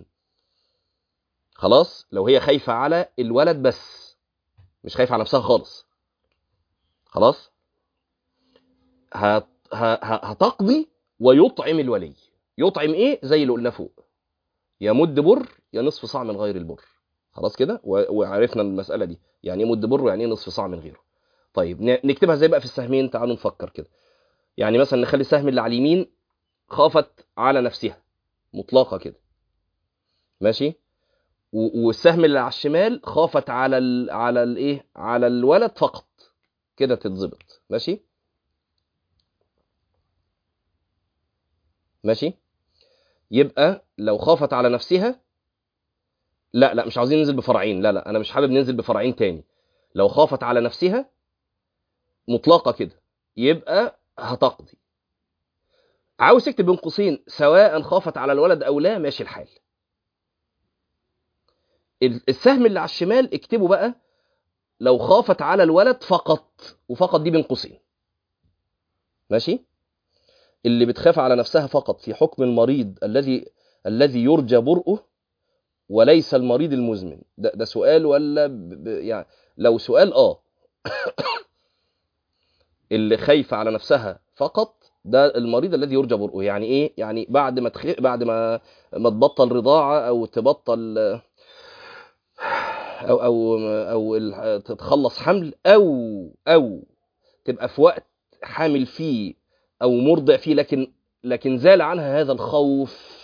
خلاص لو هي خايفة على الولد بس مش خايفة على نفسها خالص خلاص هت... ه- ه- هتقضي ويطعم الولي يطعم ايه زي اللي قلنا فوق يا مد بر يا نصف صاع من غير البر خلاص كده و- وعرفنا المساله دي يعني ايه مد بر ويعني ايه نصف صاع من غيره طيب ن- نكتبها ازاي بقى في السهمين تعالوا نفكر كده يعني مثلا نخلي السهم اللي على اليمين خافت على نفسها مطلقه كده ماشي و- والسهم اللي على الشمال خافت على ال... على الايه على الولد فقط كده تتظبط ماشي ماشي يبقى لو خافت على نفسها لا لا مش عاوزين ننزل بفرعين لا لا انا مش حابب ننزل بفرعين تاني لو خافت على نفسها مطلقه كده يبقى هتقضي عاوز تكتب بين قوسين سواء خافت على الولد او لا ماشي الحال ال- السهم اللي على الشمال اكتبه بقى لو خافت على الولد فقط وفقط دي بين قوسين ماشي اللي بتخاف على نفسها فقط في حكم المريض الذي الذي يرجى برؤه وليس المريض المزمن ده, ده سؤال ولا ب... ب... يعني لو سؤال اه اللي خايفة على نفسها فقط ده المريض الذي يرجى برؤه يعني ايه يعني بعد ما تخ... بعد ما ما تبطل رضاعة او تبطل او او او ال- تتخلص حمل او او تبقى في وقت حامل فيه او مرضع فيه لكن لكن زال عنها هذا الخوف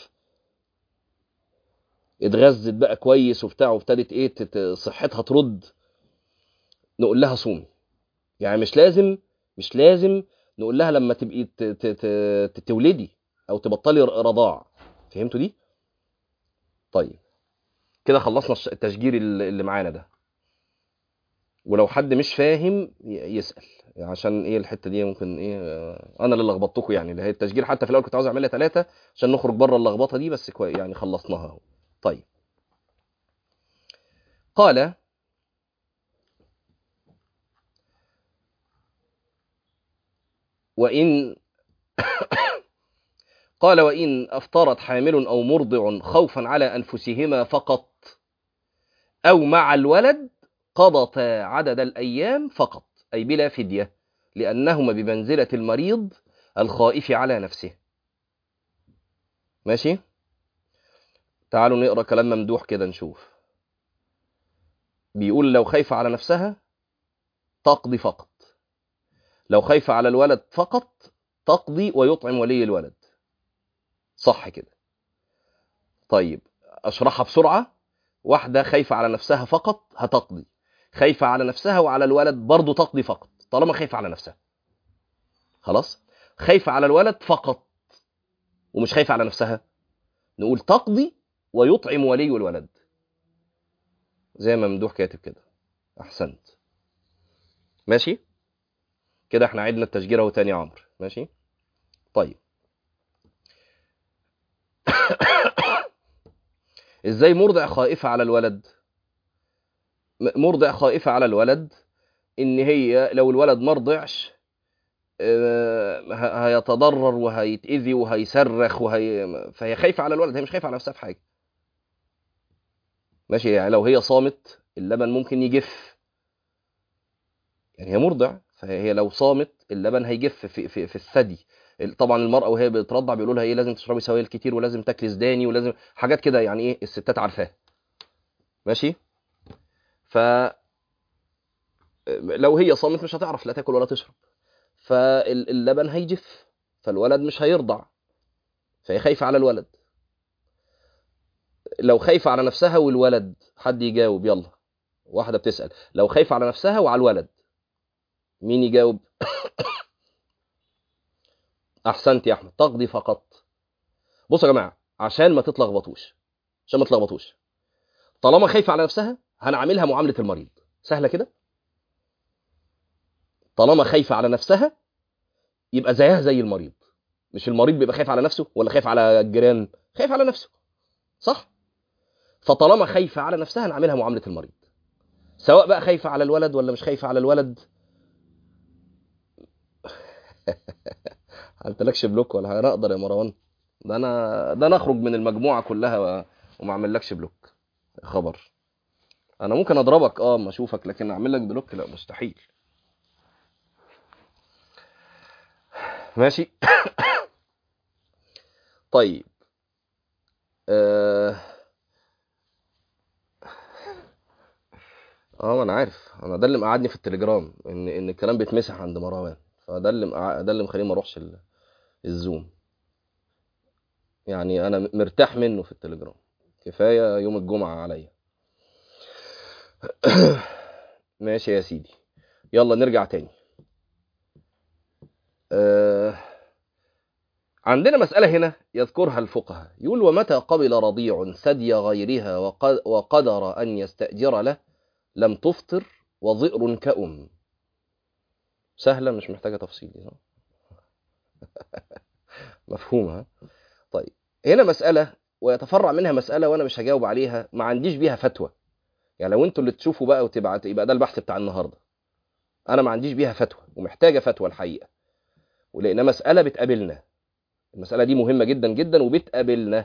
اتغذت بقى كويس وبتاع وابتدت ايه تت- صحتها ترد نقول لها صومي يعني مش لازم مش لازم نقول لها لما تبقي ت- ت- ت- تولدي او تبطلي ر- رضاع فهمتوا دي طيب كده خلصنا الش- التشجير اللي اللي معانا ده ولو حد مش فاهم ي- يسأل عشان ايه الحته دي ممكن ايه آه، انا اللي لخبطتكم يعني اللي هي التشجير حتى في الاول كنت عاوز اعملها ثلاثه عشان نخرج بره اللخبطه دي بس كويس يعني خلصناها اهو طيب قال وإن قال وإن أفطرت حامل أو مرضع خوفا على أنفسهما فقط أو مع الولد قضتا عدد الأيام فقط أي بلا فدية لأنهما بمنزلة المريض الخائف على نفسه ماشي تعالوا نقرأ كلام ممدوح كده نشوف بيقول لو خايفة على نفسها تقضي فقط لو خايفة على الولد فقط تقضي ويطعم ولي الولد صح كده طيب أشرحها بسرعة واحدة خايفة على نفسها فقط هتقضي خايفة على نفسها وعلى الولد برضه تقضي فقط طالما خايفة على نفسها خلاص خايفة على الولد فقط ومش خايفة على نفسها نقول تقضي ويطعم ولي الولد زي ما ممدوح كاتب كده أحسنت ماشي كده احنا عدنا التشجير اهو تاني يا عمرو ماشي طيب ازاي مرضع خائفة على الولد م- مرضع خائفة على الولد ان هي لو الولد مرضعش آه، ه- هيتضرر وهيتأذي وهيصرخ وهي فهي خايفة على الولد هي مش خايفة على نفسها في حاجة ماشي يعني لو هي صامت اللبن ممكن يجف يعني هي مرضع فهي لو صامت اللبن هيجف في في, في الثدي طبعا المرأة وهي بترضع بيقولوا لها ايه لازم تشربي سوائل كتير ولازم تاكلي سداني ولازم حاجات كده يعني ايه الستات عارفاها ماشي ف لو هي صامت مش هتعرف لا تاكل ولا تشرب فاللبن هيجف فالولد مش هيرضع فهي خايفة على الولد لو خايفة على نفسها والولد حد يجاوب يلا واحدة بتسأل لو خايفة على نفسها وعلى الولد مين يجاوب احسنت يا احمد تقضي فقط بصوا يا جماعه عشان ما تتلخبطوش عشان ما تتلخبطوش طالما خايفه على نفسها هنعاملها معامله المريض سهله كده طالما خايفه على نفسها يبقى زيها زي المريض مش المريض بيبقى خايف على نفسه ولا خايف على الجيران خايف على نفسه صح فطالما خايفه على نفسها نعاملها معامله المريض سواء بقى خايفه على الولد ولا مش خايفه على الولد عملتلكش بلوك ولا انا اقدر يا مروان ده انا ده انا اخرج من المجموعه كلها و... وما اعملكش بلوك يا خبر انا ممكن اضربك اه اما اشوفك لكن اعمل لك بلوك لا مستحيل ماشي طيب اه اه ما انا عارف انا ده اللي مقعدني في التليجرام ان ان الكلام بيتمسح عند مروان فده اللي مقع... ده اللي مخليني ما اروحش ال... الزوم يعني انا مرتاح منه في التليجرام كفايه يوم الجمعه عليا ماشي يا سيدي يلا نرجع تاني آه عندنا مسألة هنا يذكرها الفقهاء يقول ومتى قبل رضيع ثدي غيرها وقدر أن يستأجر له لم تفطر وظئر كأم سهلة مش محتاجة تفصيل مفهومة طيب هنا مسألة ويتفرع منها مسألة وأنا مش هجاوب عليها ما عنديش بيها فتوى يعني لو انتوا اللي تشوفوا بقى وتبعت يبقى ده البحث بتاع النهارده انا ما عنديش بيها فتوى ومحتاجه فتوى الحقيقه ولقينا مساله بتقابلنا المساله دي مهمه جدا جدا وبتقابلنا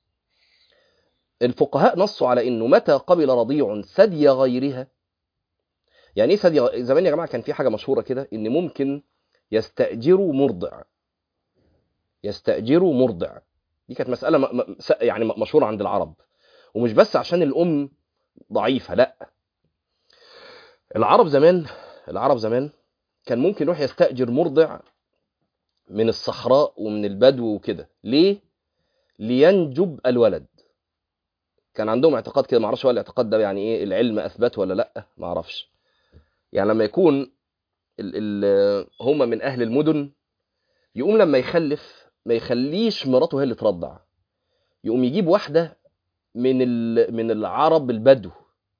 الفقهاء نصوا على انه متى قبل رضيع ثدي غيرها يعني ايه ثدي زمان يا جماعه كان في حاجه مشهوره كده ان ممكن يستاجروا مرضع يستاجروا مرضع دي كانت مساله م... م... يعني مشهوره عند العرب ومش بس عشان الام ضعيفه لا العرب زمان العرب زمان كان ممكن يروح يستاجر مرضع من الصحراء ومن البدو وكده ليه لينجب الولد كان عندهم اعتقاد كده معرفش بقى الاعتقاد ده يعني ايه العلم اثبته ولا لا معرفش يعني لما يكون ال ال هم من اهل المدن يقوم لما يخلف ما يخليش مراته هي اللي ترضع يقوم يجيب واحده من من العرب البدو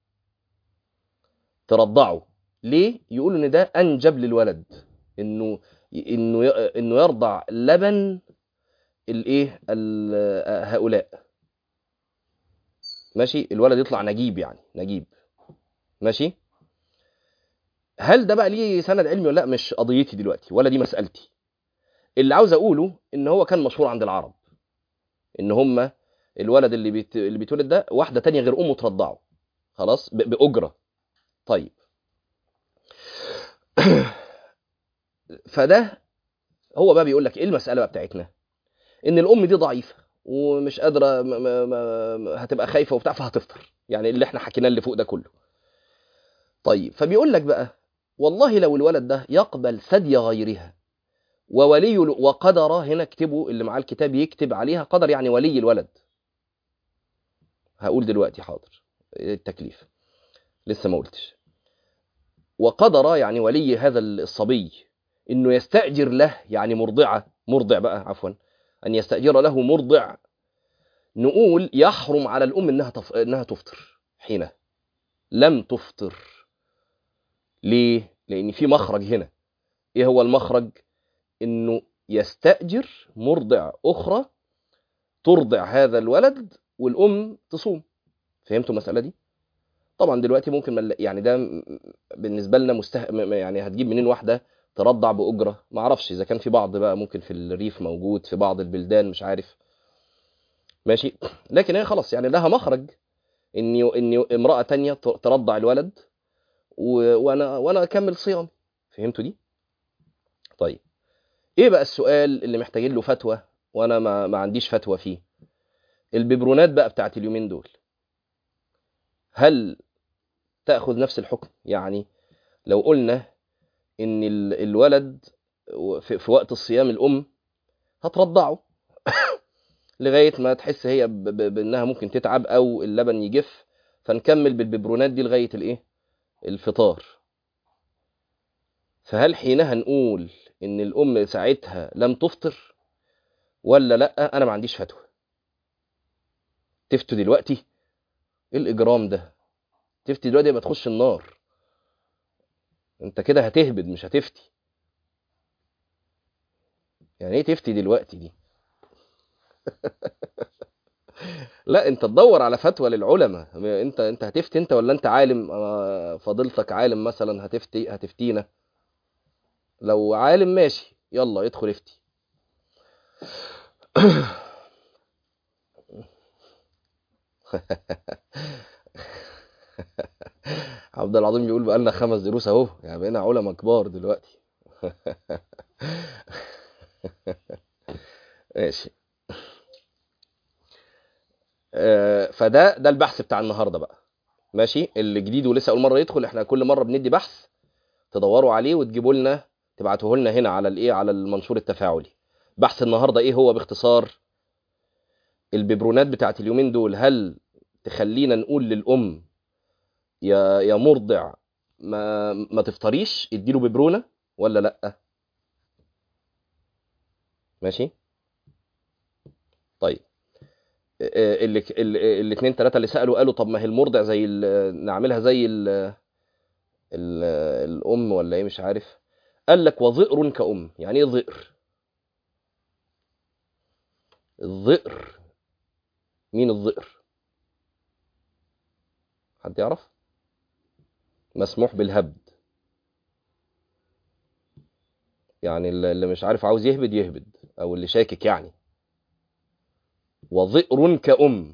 ترضعه ليه يقولوا ان ده انجب للولد انه انه انه يرضع لبن الايه هؤلاء ماشي الولد يطلع نجيب يعني نجيب ماشي هل ده بقى ليه سند علمي ولا لا مش قضيتي دلوقتي ولا دي مسألتي اللي عاوز اقوله ان هو كان مشهور عند العرب ان هم الولد اللي بيت... اللي بيتولد ده واحده تانية غير امه ترضعه خلاص ب... باجره طيب فده هو بقى بيقول لك ايه المساله بقى بتاعتنا ان الام دي ضعيفه ومش قادره م... م... م... هتبقى خايفه وبتاع فهتفطر يعني اللي احنا حكيناه اللي فوق ده كله طيب فبيقول لك بقى والله لو الولد ده يقبل ثدي غيرها وولي وقدر هنا اكتبوا اللي معاه الكتاب يكتب عليها قدر يعني ولي الولد هقول دلوقتي حاضر التكليف لسه ما قلتش وقدر يعني ولي هذا الصبي انه يستأجر له يعني مرضعة مرضع بقى عفوا ان يستأجر له مرضع نقول يحرم على الام انها تف... انها تفطر حينها لم تفطر ليه لان في مخرج هنا ايه هو المخرج انه يستأجر مرضع اخرى ترضع هذا الولد والام تصوم فهمتوا المساله دي طبعا دلوقتي ممكن مل... يعني ده بالنسبه لنا مسته... يعني هتجيب منين واحده ترضع باجره ما اعرفش اذا كان في بعض بقى ممكن في الريف موجود في بعض البلدان مش عارف ماشي لكن هي خلاص يعني لها مخرج اني اني امراه تانية ترضع الولد و... وانا وانا اكمل صيامي فهمتوا دي طيب ايه بقى السؤال اللي محتاجين له فتوى وانا ما, ما عنديش فتوى فيه الببرونات بقى بتاعت اليومين دول هل تاخذ نفس الحكم يعني لو قلنا ان الولد في وقت الصيام الام هترضعه لغايه ما تحس هي بانها ممكن تتعب او اللبن يجف فنكمل بالببرونات دي لغايه الايه الفطار فهل حينها نقول ان الام ساعتها لم تفطر ولا لا انا ما عنديش فتوى تفتوا دلوقتي ايه الاجرام ده تفتي دلوقتي يبقى تخش النار انت كده هتهبد مش هتفتي يعني ايه تفتي دلوقتي دي لا انت تدور على فتوى للعلماء انت انت هتفتي انت ولا انت عالم فضيلتك عالم مثلا هتفتي هتفتينا لو عالم ماشي يلا ادخل افتي عبد العظيم بيقول بقالنا خمس دروس اهو يعني بقينا علماء كبار دلوقتي ماشي آه، فده ده البحث بتاع النهارده بقى ماشي اللي جديد ولسه اول مره يدخل احنا كل مره بندي بحث تدوروا عليه وتجيبوا لنا تبعتوه لنا هنا على الايه على المنشور التفاعلي بحث النهارده ايه هو باختصار الببرونات بتاعت اليومين دول هل تخلينا نقول للام يا يا مرضع ما ما تفطريش اديله ببرونه ولا لا ماشي طيب آه، اللي الاثنين ثلاثه اللي سالوا قالوا طب ما هي المرضع زي ال- نعملها زي ال ال الام ولا ايه مش عارف قال لك وظئر كأم يعني ايه ظئر الظئر مين الظئر حد يعرف مسموح بالهبد يعني اللي اللي مش عارف عاوز يهبد يهبد او اللي شاكك يعني وظئر كأم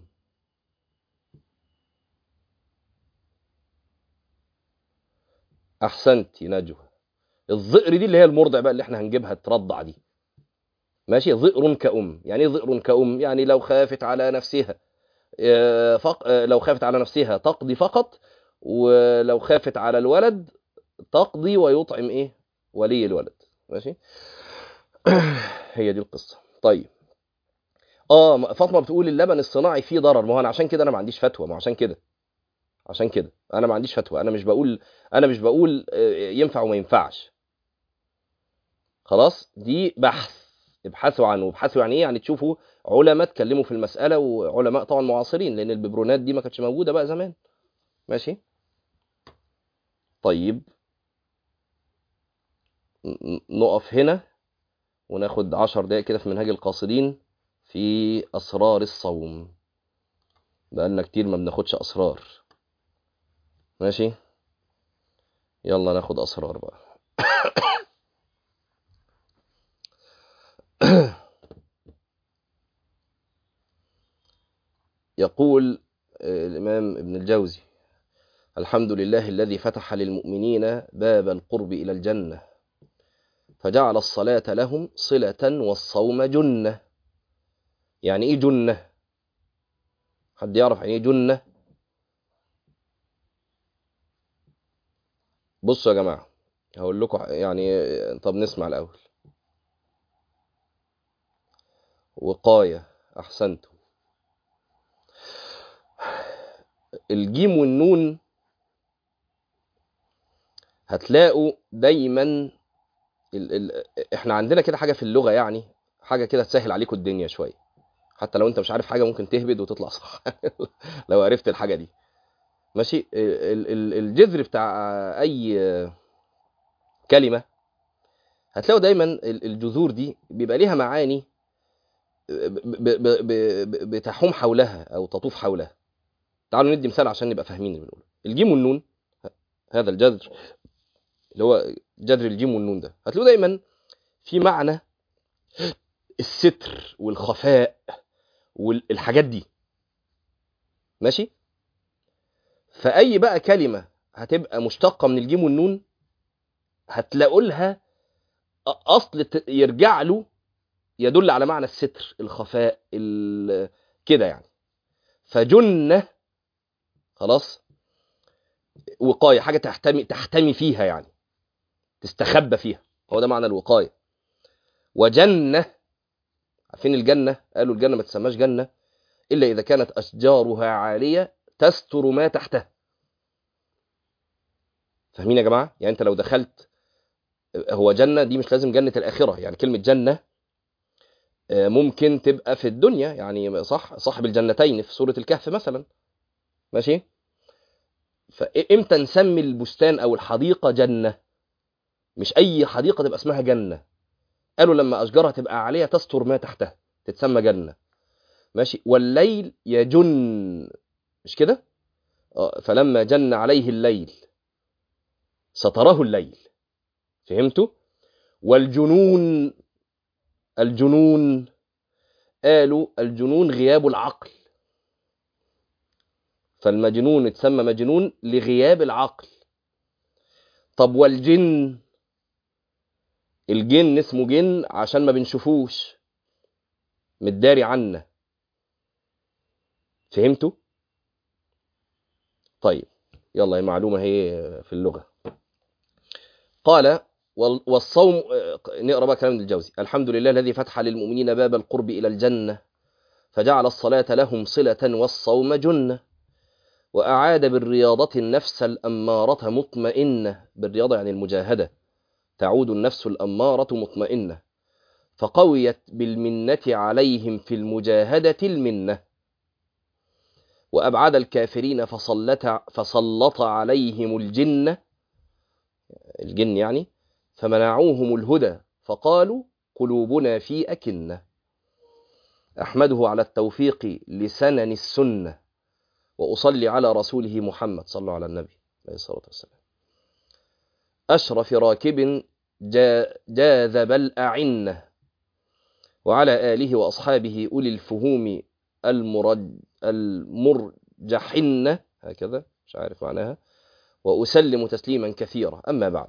احسنت يا نجوى الظئر دي اللي هي المرضع بقى اللي احنا هنجيبها ترضع دي ماشي ظئر كأم يعني ايه ظئر كأم يعني لو خافت على نفسها آه، فق... آه، لو خافت على نفسها تقضي فقط ولو خافت على الولد تقضي ويطعم ايه ولي الولد ماشي هي دي القصة طيب اه فاطمه بتقول اللبن الصناعي فيه ضرر ما هو انا عشان كده انا ما عنديش فتوى ما هو عشان كده عشان كده انا ما عنديش فتوى انا مش بقول انا مش بقول آه، ينفع وما ينفعش خلاص دي بحث ابحثوا عنه وابحثوا يعني ايه يعني تشوفوا علماء اتكلموا في المساله وعلماء طبعا معاصرين لان الببرونات دي ما كانتش موجوده بقى زمان ماشي طيب ن- ن- نقف هنا وناخد عشر دقايق كده في منهاج القاصدين في اسرار الصوم بقالنا كتير ما بناخدش اسرار ماشي يلا ناخد اسرار بقى يقول آه، الامام ابن الجوزي الحمد لله الذي فتح للمؤمنين باب القرب الى الجنه فجعل الصلاه لهم صله والصوم جنه يعني ايه جنه حد يعرف يعني ايه جنه بصوا يا جماعه هقول لكم يعني طب نسمع الاول وقايه احسنتم الجيم والنون هتلاقوا دايما ال ال احنا عندنا كده حاجه في اللغه يعني حاجه كده تسهل عليكم الدنيا شويه حتى لو انت مش عارف حاجه ممكن تهبد وتطلع صح لو عرفت الحاجه دي ماشي ال ال الجذر بتاع اي كلمه هتلاقوا دايما ال- الجذور دي بيبقى ليها معاني ب- ب- ب- ب- بتحوم حولها او تطوف حولها تعالوا ندي مثال عشان نبقى فاهمين اللي بنقوله الجيم والنون هذا الجذر اللي هو جذر الجيم والنون ده هتلاقوا دايما في معنى الستر والخفاء والحاجات دي ماشي فاي بقى كلمه هتبقى مشتقه من الجيم والنون هتلاقوا لها أ- اصل ت- يرجع له يدل على معنى الستر الخفاء ال- كده يعني فجنه خلاص وقايه حاجه تحتمي تحتمي فيها يعني تستخبى فيها هو ده معنى الوقايه وجنه عارفين الجنه قالوا الجنه ما تسماش جنه الا اذا كانت اشجارها عاليه تستر ما تحتها فاهمين يا جماعه يعني انت لو دخلت هو جنه دي مش لازم جنه الاخره يعني كلمه جنه آه، ممكن تبقى في الدنيا يعني صح صاحب الجنتين في سوره الكهف مثلا ماشي فامتى نسمي البستان او الحديقه جنه مش اي حديقه تبقى اسمها جنه قالوا لما اشجارها تبقى عاليه تستر ما تحتها تتسمى جنه ماشي والليل يجن مش كده آه، فلما جن عليه الليل ستره الليل فهمتوا والجنون الجنون قالوا الجنون غياب العقل فالمجنون اتسمى مجنون لغياب العقل طب والجن الجن اسمه جن عشان ما بنشوفوش متداري عنا فهمتوا طيب يلا هي معلومة هي في اللغة قال والصوم نقرأ بقى كلام ابن الجوزي الحمد لله الذي فتح للمؤمنين باب القرب إلى الجنة فجعل الصلاة لهم صلة والصوم جنة وأعاد بالرياضة النفس الأمارة مطمئنة بالرياضة يعني المجاهدة تعود النفس الأمارة مطمئنة فقويت بالمنة عليهم في المجاهدة المنة وأبعد الكافرين فسلط, فسلط عليهم الجن الجن يعني فمنعوهم الهدى فقالوا قلوبنا في أكنة أحمده على التوفيق لسنن السنة وأصلي على رسوله محمد صلى الله على النبي عليه الصلاة والسلام أشرف راكب جاذب الأعنة وعلى آله وأصحابه أولي الفهوم المرج المرجحنة هكذا مش عارف معناها وأسلم تسليما كثيرا أما بعد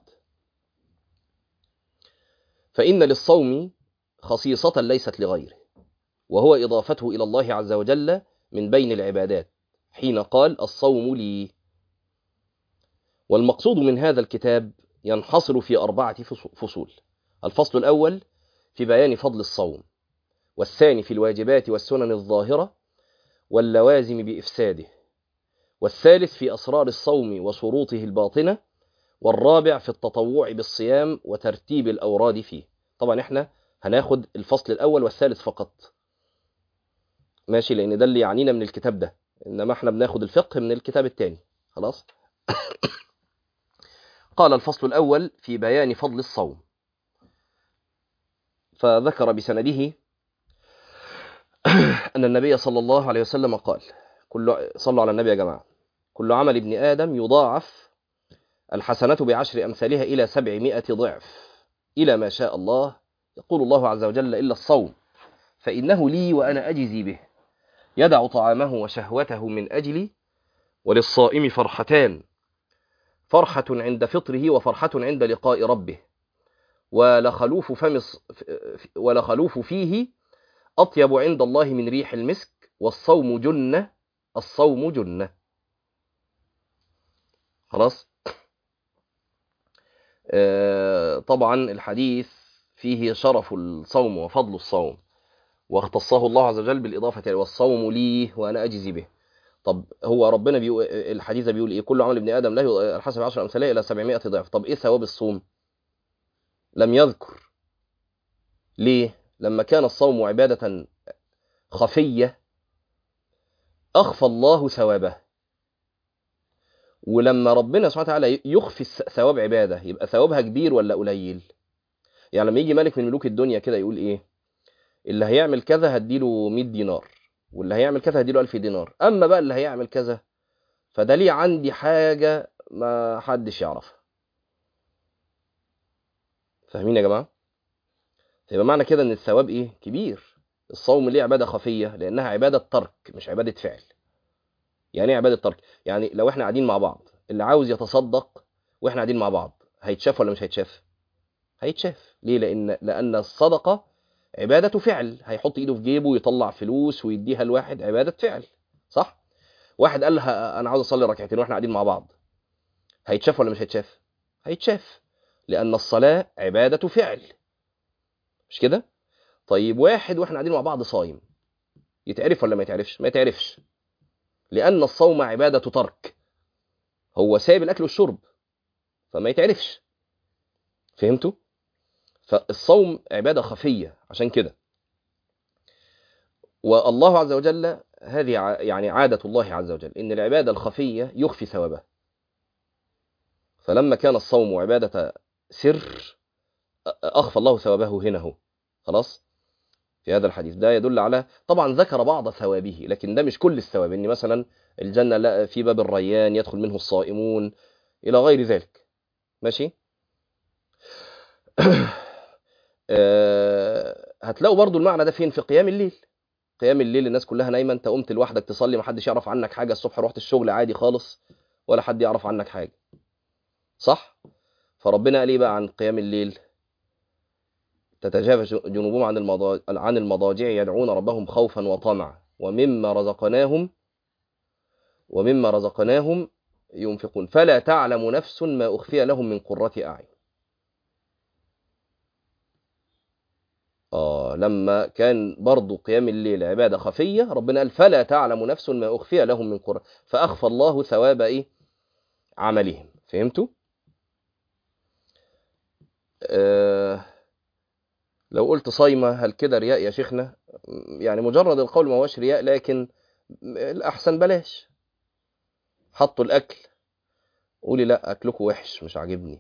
فإن للصوم خصيصة ليست لغيره وهو إضافته إلى الله عز وجل من بين العبادات حين قال الصوم لي والمقصود من هذا الكتاب ينحصر في أربعة فصول الفصل الأول في بيان فضل الصوم والثاني في الواجبات والسنن الظاهرة واللوازم بإفساده والثالث في أسرار الصوم وشروطه الباطنة والرابع في التطوع بالصيام وترتيب الأوراد فيه طبعا احنا هناخد الفصل الأول والثالث فقط ماشي لأن ده اللي يعنينا من الكتاب ده إنما احنا بناخد الفقه من الكتاب الثاني خلاص قال الفصل الأول في بيان فضل الصوم فذكر بسنده أن النبي صلى الله عليه وسلم قال كل صلوا على النبي يا جماعة كل عمل ابن آدم يضاعف الحسنة بعشر أمثالها إلى سبعمائة ضعف إلى ما شاء الله يقول الله عز وجل إلا الصوم فإنه لي وأنا أجزي به يدع طعامه وشهوته من أجلي وللصائم فرحتان فرحة عند فطره وفرحة عند لقاء ربه ولخلوف فم ولخلوف فيه أطيب عند الله من ريح المسك والصوم جنة الصوم جنة خلاص آه طبعا الحديث فيه شرف الصوم وفضل الصوم واختصه الله عز وجل بالإضافة يعني والصوم لي وأنا أجزي به طب هو ربنا بيقول الحديث بيقول إيه كل عمل ابن آدم له الحسب عشر أمثالية إلى 700 ضعف طب إيه ثواب الصوم لم يذكر ليه لما كان الصوم عبادة خفية أخفى الله ثوابه ولما ربنا سبحانه وتعالى يخفي ثواب عبادة يبقى ثوابها كبير ولا قليل يعني لما يجي ملك من ملوك الدنيا كده يقول إيه اللي هيعمل كذا هديله 100 دينار واللي هيعمل كذا هديله 1000 دينار أما بقى اللي هيعمل كذا فده ليه عندي حاجة ما حدش يعرفها فاهمين يا جماعة يبقى معنى كده ان الثواب ايه كبير الصوم ليه عباده خفيه لانها عباده ترك مش عباده فعل يعني ايه عباده ترك يعني لو احنا قاعدين مع بعض اللي عاوز يتصدق واحنا قاعدين مع بعض هيتشاف ولا مش هيتشاف هيتشاف ليه لان لان الصدقه عباده فعل هيحط ايده في جيبه ويطلع فلوس ويديها لواحد عباده فعل صح واحد قال لها انا عاوز اصلي ركعتين واحنا قاعدين مع بعض هيتشاف ولا مش هيتشاف هيتشاف لان الصلاه عباده فعل مش كده طيب واحد واحنا قاعدين مع بعض صايم يتعرف ولا ما يتعرفش ما يتعرفش لان الصوم عباده ترك هو سايب الاكل والشرب فما يتعرفش فهمتوا فالصوم عباده خفيه عشان كده والله عز وجل هذه يعني عاده الله عز وجل ان العباده الخفيه يخفي ثوابها فلما كان الصوم عباده سر أخفى الله ثوابه هنا هو خلاص في هذا الحديث ده يدل على طبعا ذكر بعض ثوابه لكن ده مش كل الثواب ان مثلا الجنة لا في باب الريان يدخل منه الصائمون إلى غير ذلك ماشي أه هتلاقوا برضو المعنى ده فين في قيام الليل قيام الليل الناس كلها نايمه انت قمت لوحدك تصلي محدش يعرف عنك حاجه الصبح رحت الشغل عادي خالص ولا حد يعرف عنك حاجه صح فربنا قال ايه بقى عن قيام الليل تتجافى جنوبهم عن المضاجع, عن المضاجع يدعون ربهم خوفا وطمعا ومما رزقناهم ومما رزقناهم ينفقون فلا تعلم نفس ما أخفي لهم من قرة أعين آه لما كان برضو قيام الليل عبادة خفية ربنا قال فلا تعلم نفس ما أخفي لهم من قرة فأخفى الله ثواب إيه عملهم فهمتوا؟ آه لو قلت صايمة هل كده رياء يا شيخنا يعني مجرد القول ما هوش رياء لكن الأحسن بلاش حطوا الأكل قولي لا أكلكم وحش مش عاجبني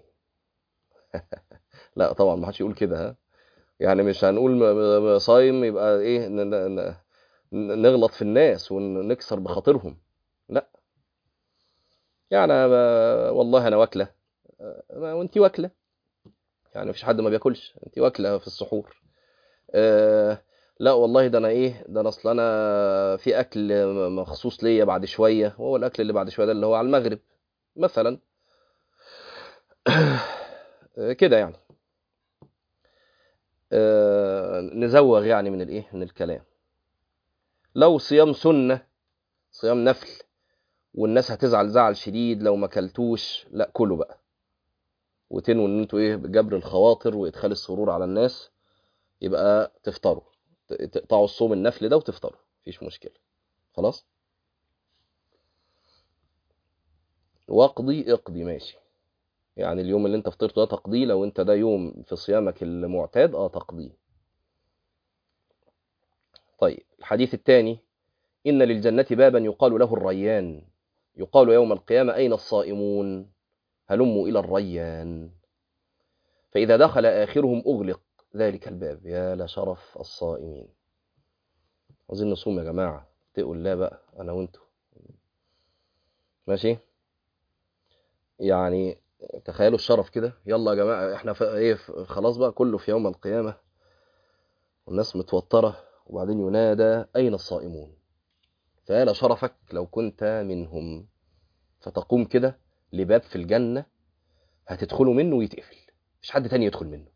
لا طبعا ما حدش يقول كده ها يعني مش هنقول صايم يبقى ايه نغلط في الناس ونكسر بخاطرهم لا يعني والله انا واكله وانت واكله يعني مفيش حد ما بياكلش انت واكله في السحور أه لا والله ده انا ايه ده انا اصل انا في اكل مخصوص ليا بعد شويه وهو الاكل اللي بعد شويه ده اللي هو على المغرب مثلا كده يعني أه نزوغ يعني من الايه من الكلام لو صيام سنه صيام نفل والناس هتزعل زعل شديد لو ما كلتوش لا كلوا بقى وتنووا ان انتوا ايه بجبر الخواطر وادخال السرور على الناس يبقى تفطروا تقطعوا الصوم النفل ده وتفطروا مفيش مشكله خلاص واقضي اقضي ماشي يعني اليوم اللي انت فطرته ده تقضيه لو انت ده يوم في صيامك المعتاد اه تقضيه طيب الحديث الثاني إن للجنة بابا يقال له الريان يقال يوم القيامة أين الصائمون هلموا إلى الريان فإذا دخل آخرهم أغلق ذلك الباب يا لشرف الصائمين عاوزين نصوم يا جماعة اتقوا الله بقى أنا وأنتوا ماشي يعني تخيلوا الشرف كده يلا يا جماعة احنا في ايه خلاص بقى كله في يوم القيامة والناس متوترة وبعدين ينادى أين الصائمون فيا شرفك لو كنت منهم فتقوم كده لباب في الجنة هتدخلوا منه ويتقفل مش حد تاني يدخل منه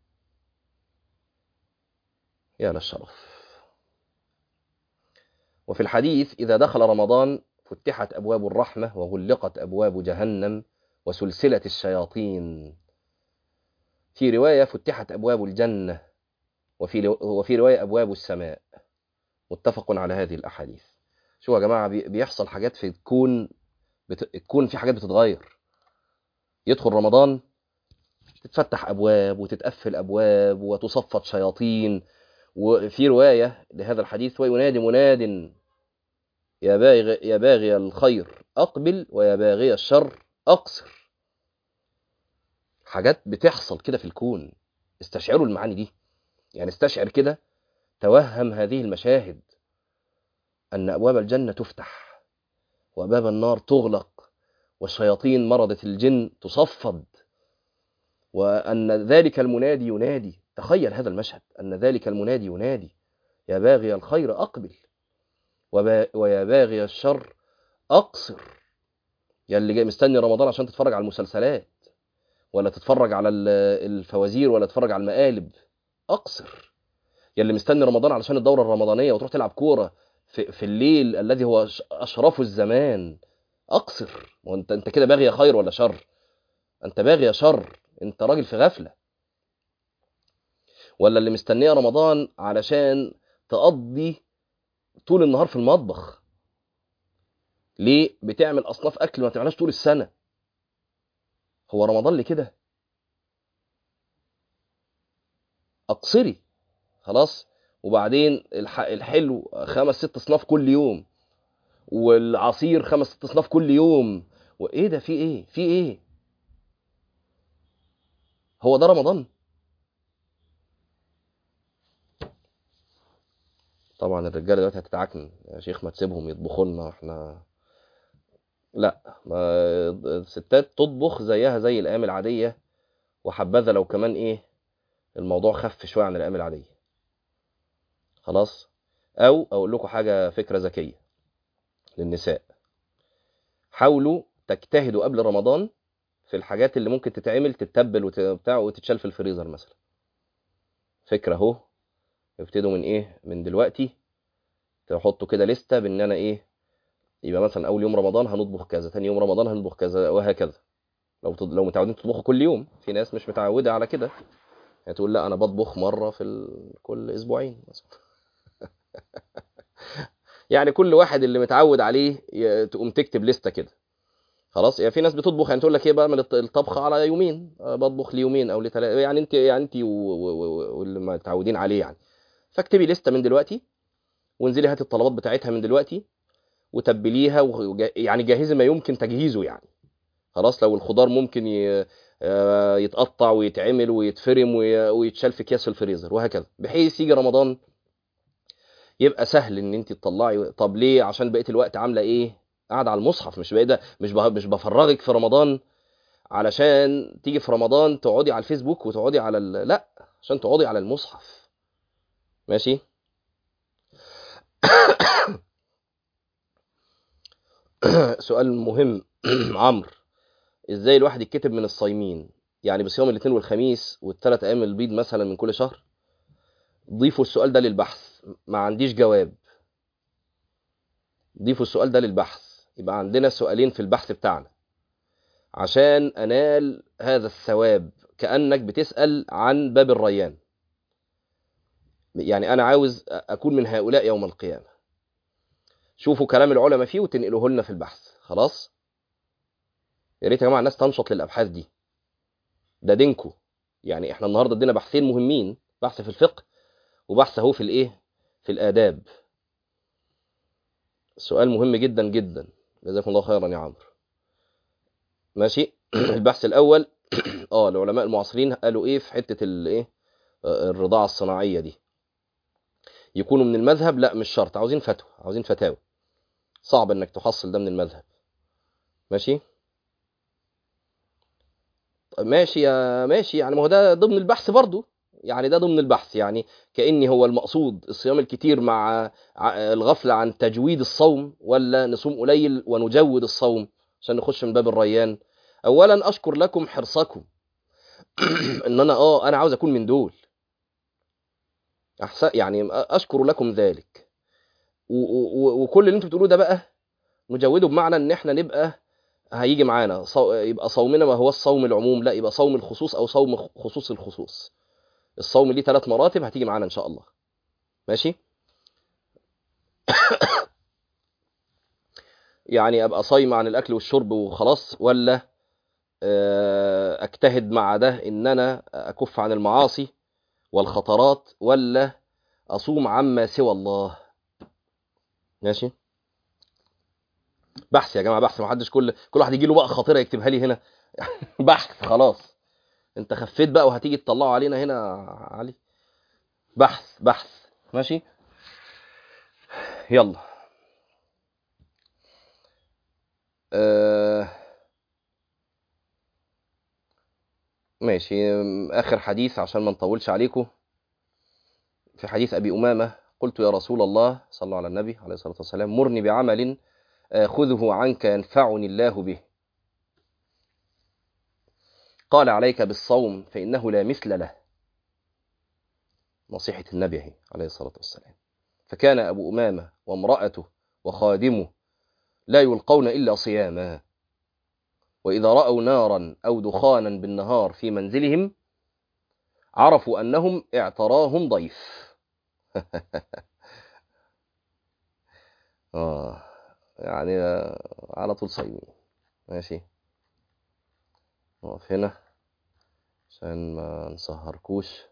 يا للشرف وفي الحديث إذا دخل رمضان فتحت أبواب الرحمة وغلقت أبواب جهنم وسلسلة الشياطين في رواية فتحت أبواب الجنة وفي وفي رواية أبواب السماء متفق على هذه الأحاديث شو يا جماعة بيحصل حاجات في الكون بت... الكون في حاجات بتتغير يدخل رمضان تتفتح أبواب وتتقفل أبواب وتصفت شياطين وفي رواية لهذا الحديث وينادي مناد يا باغي يا باغي الخير أقبل ويا باغي الشر أقصر حاجات بتحصل كده في الكون استشعروا المعاني دي يعني استشعر كده توهم هذه المشاهد أن أبواب الجنة تفتح وأبواب النار تغلق والشياطين مرضة الجن تصفد وأن ذلك المنادي ينادي تخيل هذا المشهد أن ذلك المنادي ينادي يا باغي الخير أقبل ويا باغي الشر أقصر يا اللي جاي مستني رمضان عشان تتفرج على المسلسلات ولا تتفرج على الفوازير ولا تتفرج على المقالب أقصر يا اللي مستني رمضان علشان الدورة الرمضانية وتروح تلعب كورة في, في الليل الذي هو أشرف الزمان أقصر وانت انت كده باغي خير ولا شر انت باغي شر انت راجل في غفلة ولا اللي مستنيه رمضان علشان تقضي طول النهار في المطبخ ليه بتعمل اصناف اكل ما بتعملهاش طول السنه هو رمضان ليه كده اقصري خلاص وبعدين الحلو خمس ست اصناف كل يوم والعصير خمس ست اصناف كل يوم وايه ده في ايه في ايه هو ده رمضان طبعا الرجاله دلوقتي هتتعكن يا شيخ ما تسيبهم يطبخوا لنا احنا لا ما الستات تطبخ زيها زي الايام العاديه وحبذا لو كمان ايه الموضوع خف شويه عن الايام العاديه خلاص او اقول لكم حاجه فكره ذكيه للنساء حاولوا تجتهدوا قبل رمضان في الحاجات اللي ممكن تتعمل تتبل وبتاع وتتشال في الفريزر مثلا فكره اهو ابتدوا من ايه من دلوقتي تحطوا كده لسته بان انا ايه يبقى مثلا اول يوم رمضان هنطبخ كذا ثاني يوم رمضان هنطبخ كذا وهكذا لو تض... لو متعودين تطبخوا كل يوم في ناس مش متعوده على كده يعني تقول لا انا بطبخ مره في ال... كل اسبوعين مثلا يعني كل واحد اللي متعود عليه ي... تقوم تكتب لسته كده خلاص يعني في ناس بتطبخ يعني تقول لك ايه بعمل الط- الطبخ على يومين أه بطبخ ليومين او لثلاثه يعني انت يعني انت و- و- و- واللي متعودين عليه يعني فاكتبي لسته من دلوقتي وانزلي هاتي الطلبات بتاعتها من دلوقتي وتبليها وج... يعني جهزي ما يمكن تجهيزه يعني خلاص لو الخضار ممكن ي... آه، يتقطع ويتعمل ويتفرم وي... ويتشال في اكياس في الفريزر وهكذا بحيث يجي رمضان يبقى سهل ان انت تطلعي طب ليه عشان بقيه الوقت عامله ايه قاعده على المصحف مش بقى ده مش بها... مش بفرغك في رمضان علشان تيجي في رمضان تقعدي على الفيسبوك وتقعدي على ال... لا عشان تقعدي على المصحف ماشي سؤال مهم عمرو ازاي الواحد يتكتب من الصايمين يعني بصيام الاثنين والخميس والثلاث ايام البيض مثلا من كل شهر ضيفوا السؤال ده للبحث ما عنديش جواب ضيفوا السؤال ده للبحث يبقى عندنا سؤالين في البحث بتاعنا عشان انال هذا الثواب كانك بتسال عن باب الريان يعني انا عاوز اكون من هؤلاء يوم القيامه شوفوا كلام العلماء فيه وتنقلوه لنا في البحث خلاص يا ريت يا جماعه الناس تنشط للابحاث دي ده دينكو يعني احنا النهارده ادينا بحثين مهمين بحث في الفقه وبحث اهو في الايه في الاداب سؤال مهم جدا جدا جزاكم الله خيرا يا عمرو ماشي البحث الاول اه العلماء المعاصرين قالوا ايه في حته الايه الرضاعه الصناعيه دي يكونوا من المذهب لا مش شرط عاوزين فتوى عاوزين فتاوى صعب انك تحصل ده من المذهب ماشي طيب ماشي يا ماشي يعني ما هو ده ضمن البحث برضو يعني ده ضمن البحث يعني كأني هو المقصود الصيام الكتير مع ع- الغفلة عن تجويد الصوم ولا نصوم قليل ونجود الصوم عشان نخش من باب الريان اولا اشكر لكم حرصكم ان انا اه انا عاوز اكون من دول احسن يعني اشكر لكم ذلك و- و- وكل اللي انتوا بتقولوه ده بقى نجوده بمعنى ان احنا نبقى هيجي معانا صو... يبقى صومنا ما هو الصوم العموم لا يبقى صوم الخصوص او صوم خصوص الخصوص الصوم ليه ثلاث مراتب هتيجي معانا ان شاء الله ماشي يعني ابقى صايم عن الاكل والشرب وخلاص ولا آه، اجتهد مع ده ان انا اكف عن المعاصي والخطرات ولا اصوم عما سوى الله ماشي بحث يا جماعه بحث ما حدش كل كل واحد يجي له بقى خطيره يكتبها لي هنا بحث خلاص انت خفيت بقى وهتيجي تطلعه علينا هنا يا علي بحث بحث ماشي يلا آه ماشي اخر حديث عشان ما نطولش عليكم في حديث ابي امامه قلت يا رسول الله صلى الله على النبي عليه الصلاه والسلام مرني بعمل اخذه عنك ينفعني الله به قال عليك بالصوم فانه لا مثل له نصيحه النبي اهي عليه الصلاه والسلام فكان ابو امامه وامراته وخادمه لا يلقون الا صياما واذا راوا نارا او دخانا بالنهار في منزلهم عرفوا انهم اعتراهم ضيف اه يعني على طول صايمين ماشي نقف هنا عشان ما نسهركوش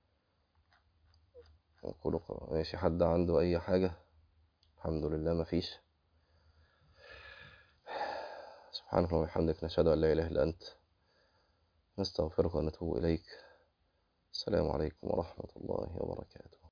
نقول ماشي حد عنده اي حاجة الحمد لله ما فيش سبحانك اللهم وبحمدك نشهد ان لا اله الا انت نستغفرك ونتوب اليك السلام عليكم ورحمة الله وبركاته